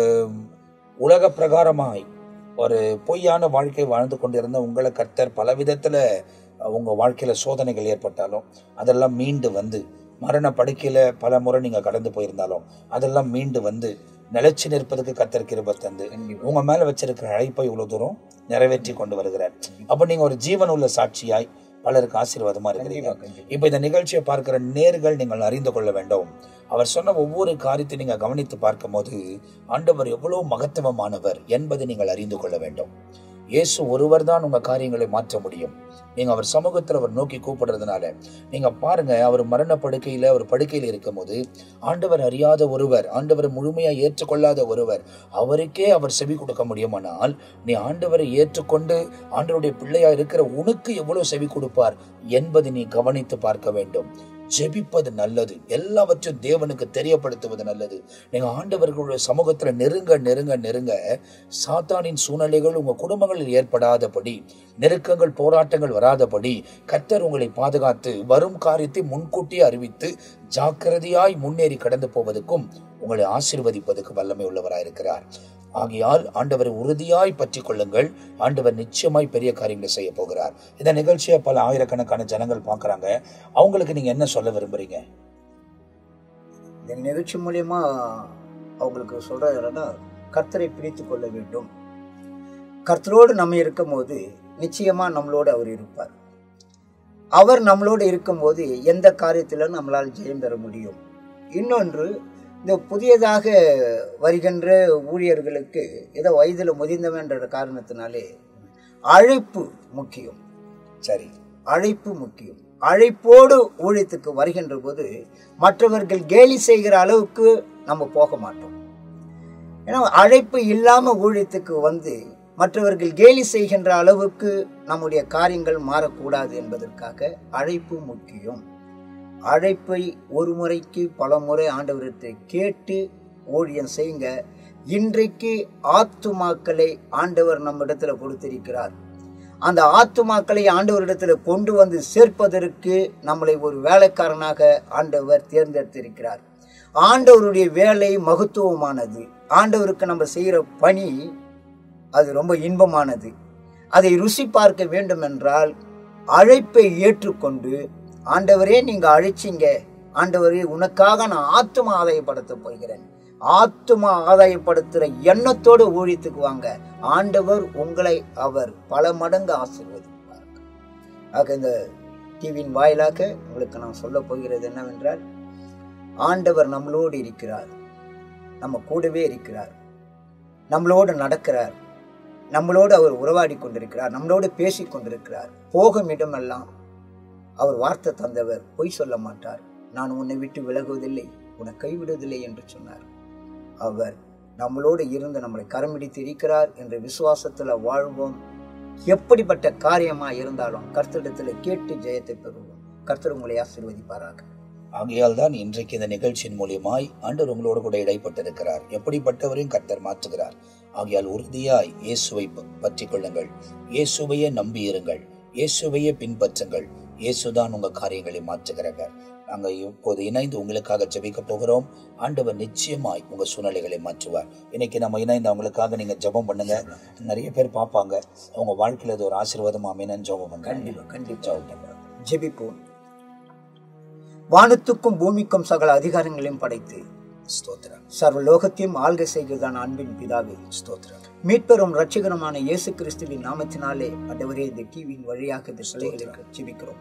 Speaker 1: உலக பிரகாரமாய் ஒரு பொய்யான வாழ்க்கை வாழ்ந்து கொண்டிருந்த உங்களை கர்த்தர் பல விதத்துல அஹ், உங்க வாழ்க்கையில சோதனைகள் ஏற்பட்டாலும் அதெல்லாம் மீண்டு வந்து மரண படுக்கையில பல முறை நீங்க கடந்து போயிருந்தாலும் அதெல்லாம் மீண்டு வந்து நிலைச்சு நிற்பதுக்கு கர்த்தர் கிருபை தந்து உங்க மேல வச்சிருக்கிற அழைப்பை இவ்வளவு தூரம் நிறைவேற்றி கொண்டு வருகிறார் அப்ப நீங்க ஒரு ஜீவன் உள்ள சாட்சியாய் பலருக்கு ஆசீர்வாதமா இருக்கிறீங்க
Speaker 2: கண்டிப்பா, கண்டிப்பா.
Speaker 1: இப்ப இந்த நிகழ்ச்சியை பார்க்கிற நேர்கள் நீங்கள் அறிந்து கொள்ள வேண்டும் அவர் சொன்ன ஒவ்வொரு காரியத்தை நீங்க கவனித்து பார்க்கும்போது ஆண்டவர் எவ்வளவு மகத்துவமானவர் என்பதை நீங்கள் அறிந்து கொள்ள வேண்டும் இயேசு ஒருவர் தான் உங்க காரியங்களை மாற்ற முடியும் நீங்க அவர் சமூகத்தில் அவர் நோக்கி கூப்பிடுறதுனால நீங்க பாருங்க அவர் மரண படுக்கையில அவர் படுக்கையில் இருக்கும்போது ஆண்டவர் அறியாத ஒருவர் ஆண்டவரை முழுமையா ஏற்றுக்கொள்ளாத ஒருவர் அவருக்கே அவர் செவி கொடுக்க முடியுமானால் நீ ஆண்டவரை ஏற்றுக்கொண்டு ஆண்டவருடைய பிள்ளையா இருக்கிற உனக்கு எவ்வளவு செவி கொடுப்பார் என்பதை நீ கவனித்து பார்க்க வேண்டும் ஜெபிப்பது நல்லது எல்லாவற்றையும் தேவனுக்கு தெரியப்படுத்துவது நல்லது நீங்க ஆண்டவர்களுடைய சமூகத்துல நெருங்க நெருங்க நெருங்க சாத்தானின் சூழ்நிலைகள் உங்க குடும்பங்களில் ஏற்படாதபடி நெருக்கங்கள் போராட்டங்கள் வராதபடி கர்த்தர் உங்களை பாதுகாத்து வரும் காரியத்தை முன்கூட்டியே அறிவித்து ஜாக்கிரதையாய் முன்னேறி கடந்து போவதற்கும் உங்களை ஆசீர்வதிப்பதற்கு வல்லமை உள்ளவராயிருக்கிறார் ஆகையால் ஆண்டவரை உறுதியாய் பற்றி கொள்ளுங்கள் ஆண்டவர் நிச்சயமாய் பெரிய காரியங்களை செய்ய போகிறார் இந்த நிகழ்ச்சியை பல ஆயிரக்கணக்கான ஜனங்கள் பார்க்கறாங்க அவங்களுக்கு நீங்க என்ன சொல்ல விரும்புறீங்க
Speaker 2: இந்த நிகழ்ச்சி மூலியமா அவங்களுக்கு சொல்றது என்னன்னா கர்த்தரை பிடித்து கொள்ள வேண்டும் கர்த்தரோடு நம்ம இருக்கும்போது நிச்சயமா நம்மளோடு அவர் இருப்பார் அவர் நம்மளோடு இருக்கும்போது எந்த காரியத்திலும் நம்மளால் ஜெயம் பெற முடியும் இன்னொன்று இந்த புதியதாக வருகின்ற ஊழியர்களுக்கு ஏதோ வயதில் முதிர்ந்தவன்ற காரணத்தினாலே அழைப்பு முக்கியம்
Speaker 1: சரி
Speaker 2: அழைப்பு முக்கியம் அழைப்போடு ஊழியத்துக்கு வருகின்ற போது மற்றவர்கள் கேலி செய்கிற அளவுக்கு நம்ம போக மாட்டோம் ஏன்னா அழைப்பு இல்லாம ஊழியத்துக்கு வந்து மற்றவர்கள் கேலி செய்கின்ற அளவுக்கு நம்முடைய காரியங்கள் மாறக்கூடாது என்பதற்காக அழைப்பு முக்கியம் அழைப்பை ஒரு முறைக்கு பல முறை ஆண்டவரத்தை கேட்டு ஊழியம் செய்யுங்க இன்றைக்கு ஆத்துமாக்களை ஆண்டவர் நம்மிடத்துல கொடுத்திருக்கிறார் அந்த ஆத்துமாக்களை ஆண்டவரிடத்துல கொண்டு வந்து சேர்ப்பதற்கு நம்மளை ஒரு வேலைக்காரனாக ஆண்டவர் தேர்ந்தெடுத்திருக்கிறார் ஆண்டவருடைய வேலை மகத்துவமானது ஆண்டவருக்கு நம்ம செய்கிற பணி அது ரொம்ப இன்பமானது அதை ருசி பார்க்க வேண்டும் என்றால் அழைப்பை ஏற்றுக்கொண்டு ஆண்டவரே நீங்க அழைச்சிங்க ஆண்டவரே உனக்காக நான் ஆத்துமா ஆதாயப்படுத்த போகிறேன் ஆத்துமா ஆதாயப்படுத்துற எண்ணத்தோடு ஊழியத்துக்கு வாங்க ஆண்டவர் உங்களை அவர் பல மடங்கு ஆசீர்வதிப்பார் ஆக இந்த டிவியின் வாயிலாக உங்களுக்கு நான் சொல்ல போகிறது என்னவென்றால் ஆண்டவர் நம்மளோடு இருக்கிறார் நம்ம கூடவே இருக்கிறார் நம்மளோடு நடக்கிறார் நம்மளோடு அவர் உறவாடி கொண்டிருக்கிறார் நம்மளோடு பேசி கொண்டிருக்கிறார் போகும் இடமெல்லாம் அவர் வார்த்தை தந்தவர் பொய் சொல்ல மாட்டார் நான் உன்னை விட்டு விலகுவதில்லை உன்னை கைவிடுவதில்லை என்று சொன்னார் அவர் நம்மளோடு இருந்து நம்மளை கரமிடித்து இருக்கிறார் என்ற விசுவாசத்துல வாழ்வோம் எப்படிப்பட்ட காரியமா இருந்தாலும் கர்த்தரிடத்துல கேட்டு ஜெயத்தை பெறுவோம் கர்த்தர் உங்களை ஆசீர்வதிப்பாராக
Speaker 1: ஆகையால் தான் இன்றைக்கு இந்த நிகழ்ச்சியின் மூலியமாய் ஆண்டவர் உங்களோடு கூட இடைப்பட்டிருக்கிறார் எப்படிப்பட்டவரையும் கர்த்தர் மாற்றுகிறார் ஆகையால் உறுதியாய் இயேசுவை ப- பற்றிக் கொள்ளுங்கள் இயேசுவையே நம்பியிருங்கள் இயேசுவையே பின்பற்றுங்கள் இயேசுதான் உங்க காரியங்களை மாற்றுகிறவர் நாங்க இப்போது இணைந்து உங்களுக்காக ஜெபிக்க போகிறோம் ஆண்டவர் நிச்சயமாய் உங்க சூழ்நிலைகளை மாற்றுவார் இன்னைக்கு நம்ம இணைந்து அவங்களுக்காக நீங்க ஜெபம் பண்ணுங்க நிறைய பேர் பார்ப்பாங்க அவங்க வாழ்க்கையில இது ஒரு ஆசீர்வாதம் அமைனன்னு ஜெபம் பண்ணுங்க
Speaker 2: கண்டிப்பா கண்டிப்பா ஜெபிப்போம் வானத்துக்கும் பூமிக்கும் சகல அதிகாரங்களையும் படைத்து
Speaker 1: ஸ்தோத்திரம்
Speaker 2: சர்வ லோகத்தையும் ஆள்கை செய்கிறதான அன்பின் பிதாவே
Speaker 1: ஸ்தோத்திரம்
Speaker 2: மீட்பெரும் ரட்சகருமான இயேசு கிறிஸ்துவின் நாமத்தினாலே ஆண்டவரே இந்த டிவியின் வழியாக இந்த பிள்ளைகளுக்கு ஜெபிக்கிறோம்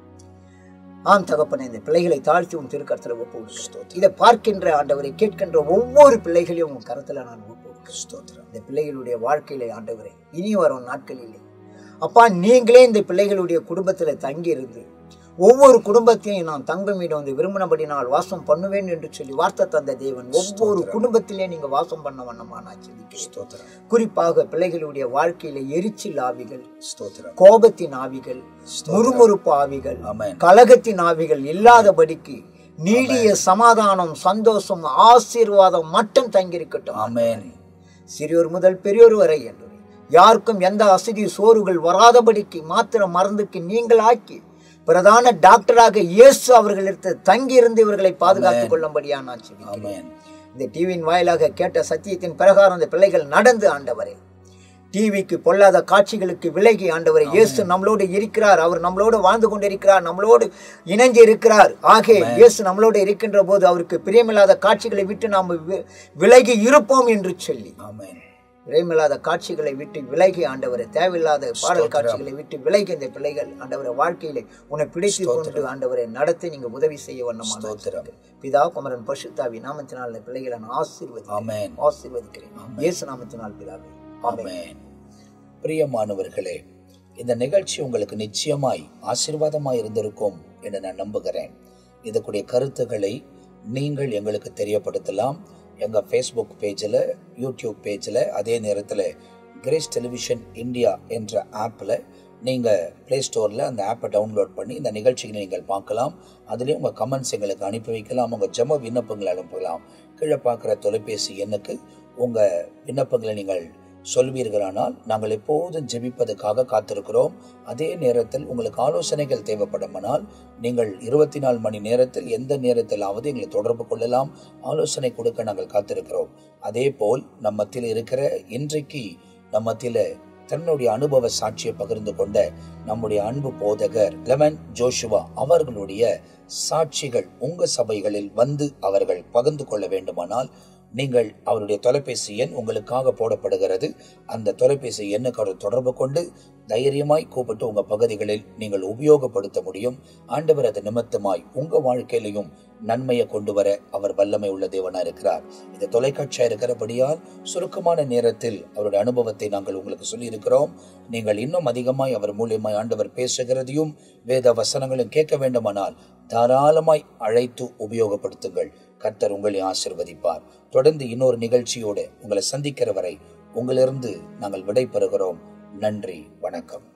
Speaker 2: ஆம் தகப்பனே இந்த பிள்ளைகளை தாழ்த்தி உன் திருக்கரத்தில் ஒப்பு இதை பார்க்கின்ற ஆண்டவரை கேட்கின்ற ஒவ்வொரு பிள்ளைகளையும் உன் கரத்துல நான் ஒப்பு
Speaker 1: ஸ்தோத்திரம்
Speaker 2: இந்த பிள்ளைகளுடைய வாழ்க்கையில ஆண்டவரே இனி வரும் நாட்களிலே அப்பா நீங்களே இந்த பிள்ளைகளுடைய குடும்பத்துல தங்கி இருந்து ஒவ்வொரு குடும்பத்தையும் நான் தங்கமிடம் வந்து விரும்பினபடி நான் வாசம் பண்ணுவேன் என்று சொல்லி வார்த்தை தந்த தேவன் ஒவ்வொரு குடும்பத்திலே நீங்க வாசம் பண்ண வண்ணமா நான் சொல்லிக்கிறேன்
Speaker 1: ஸ்தோத்திரம்
Speaker 2: குறிப்பாக பிள்ளைகளுடைய வாழ்க்கையில எரிச்சல் ஆவிகள்
Speaker 1: ஸ்தோத்திரம்
Speaker 2: கோபத்தின் ஆவிகள் முறுமுறுப்பு ஆவிகள்
Speaker 1: ஆமென்
Speaker 2: கலகத்தின் ஆவிகள் இல்லாதபடிக்கு நீடிய சமாதானம் சந்தோஷம் ஆசீர்வாதம் மட்டும் தங்கியிருக்கட்டும்
Speaker 1: ஆமென்
Speaker 2: சிறியோர் முதல் பெரியோர் வரை என்று யாருக்கும் எந்த அசதி சோறுகள் வராதபடிக்கு மாத்திர மருந்துக்கு நீங்கள் ஆக்கி பிரதான டாக்டராக இயேசு அவர்களிடத்தில் தங்கி இருந்து இவர்களை பாதுகாத்துக் கொள்ளும்படியா நான் சொல்லிக்கிறேன்
Speaker 1: ஆமென்
Speaker 2: இந்த டிவியின் வாயிலாக கேட்ட சத்தியத்தின் பிரகாரம் இந்த பிள்ளைகள் நடந்து ஆண்டவரே டிவிக்கு பொல்லாத காட்சிகளுக்கு விலகி ஆண்டவரே இயேசு நம்மளோடு இருக்கிறார் அவர் நம்மளோடு வாழ்ந்து கொண்டிருக்கிறார் நம்மளோடு இணைஞ்சு இருக்கிறார் ஆகே இயேசு நம்மளோடு இருக்கின்ற போது அவருக்கு பிரியமில்லாத காட்சிகளை விட்டு நாம் வி- விலகி இருப்போம் என்று சொல்லி
Speaker 1: ஆமென்
Speaker 2: பிரியமில்லாத காட்சிகளை விட்டு விலகி ஆண்டவரை தேவையில்லாத பாடல் காட்சிகளை விட்டு விலகி இந்த பிள்ளைகள் ஆண்டவரை வாழ்க்கையிலே உன்னை பிடித்து கொண்டு ஆண்டவரை நடத்தி நீங்க உதவி செய்ய வண்ணமான
Speaker 1: ஸ்தோத்திரம்
Speaker 2: பிதா குமரன் பசுத்தாவி நாமத்தினால் இந்த பிள்ளைகளை நான் ஆசீர்வதி
Speaker 1: ஆமென்
Speaker 2: ஆசீர்வதிக்கிறேன் இயேசு நாமத்தினால் பிதாவே ஆமென்
Speaker 1: ஆமென் பிரியமானவர்களே இந்த நிகழ்ச்சி உங்களுக்கு நிச்சயமாய் ஆசீர்வாதமாய் இருந்திருக்கும் என்று நான் நம்புகிறேன் இதற்குடைய கருத்துக்களை நீங்கள் எங்களுக்கு தெரியப்படுத்தலாம் எங்கள் ஃபேஸ்புக் பேஜில் யூடியூப் பேஜில் அதே நேரத்தில் கிரேஸ் டெலிவிஷன் இந்தியா என்ற ஆப்பில் நீங்கள் ப்ளே ஸ்டோரில் அந்த ஆப்பை டவுன்லோட் பண்ணி இந்த நிகழ்ச்சிகளை நீங்கள் பார்க்கலாம் அதுலேயும் உங்கள் கமெண்ட்ஸ் எங்களுக்கு அனுப்பி வைக்கலாம் உங்கள் ஜெப விண்ணப்பங்களை அனுப்பலாம் கீழே பார்க்குற தொலைபேசி எண்ணுக்கு உங்கள் விண்ணப்பங்களை நீங்கள் சொல்வீர்களானால் நாங்கள் எப்போதும் ஜெபிப்பதற்காக காத்திருக்கிறோம் அதே நேரத்தில் உங்களுக்கு ஆலோசனைகள் தேவைப்படுமானால் நீங்கள் இருபத்தி நாலு மணி நேரத்தில் எந்த நேரத்திலாவது எங்களை தொடர்பு கொள்ளலாம் ஆலோசனை கொடுக்க நாங்கள் காத்திருக்கிறோம் அதே போல் நம்ம மத்தியில் இருக்கிற இன்றைக்கு நம்ம மத்தியில தன்னுடைய அனுபவ சாட்சியை பகிர்ந்து கொண்ட நம்முடைய அன்பு போதகர் லெமன் ஜோஷுவா அவர்களுடைய சாட்சிகள் உங்க சபைகளில் வந்து அவர்கள் பகிர்ந்து கொள்ள வேண்டுமானால் நீங்கள் அவருடைய தொலைபேசி எண் உங்களுக்காக போடப்படுகிறது அந்த தொலைபேசி எண்ணுக்கு அவர் தொடர்பு கொண்டு தைரியமாய் கூப்பிட்டு உங்க பகுதிகளில் நீங்கள் உபயோகப்படுத்த முடியும் ஆண்டவர் அது நிமித்தமாய் உங்க வாழ்க்கையிலையும் நன்மையை கொண்டு வர அவர் வல்லமை உள்ள தேவனா இருக்கிறார் இந்த தொலைக்காட்சியா இருக்கிறபடியால் சுருக்கமான நேரத்தில் அவருடைய அனுபவத்தை நாங்கள் உங்களுக்கு சொல்லியிருக்கிறோம் நீங்கள் இன்னும் அதிகமாய் அவர் மூலியமாய் ஆண்டவர் பேசுகிறதையும் வேத வசனங்களும் கேட்க வேண்டுமானால் தாராளமாய் அழைத்து உபயோகப்படுத்துங்கள் கர்த்தர் உங்களை ஆசிர்வதிப்பார் தொடர்ந்து இன்னொரு நிகழ்ச்சியோடு உங்களை சந்திக்கிற வரை உங்களிருந்து நாங்கள் விடை பெறுகிறோம் நன்றி வணக்கம்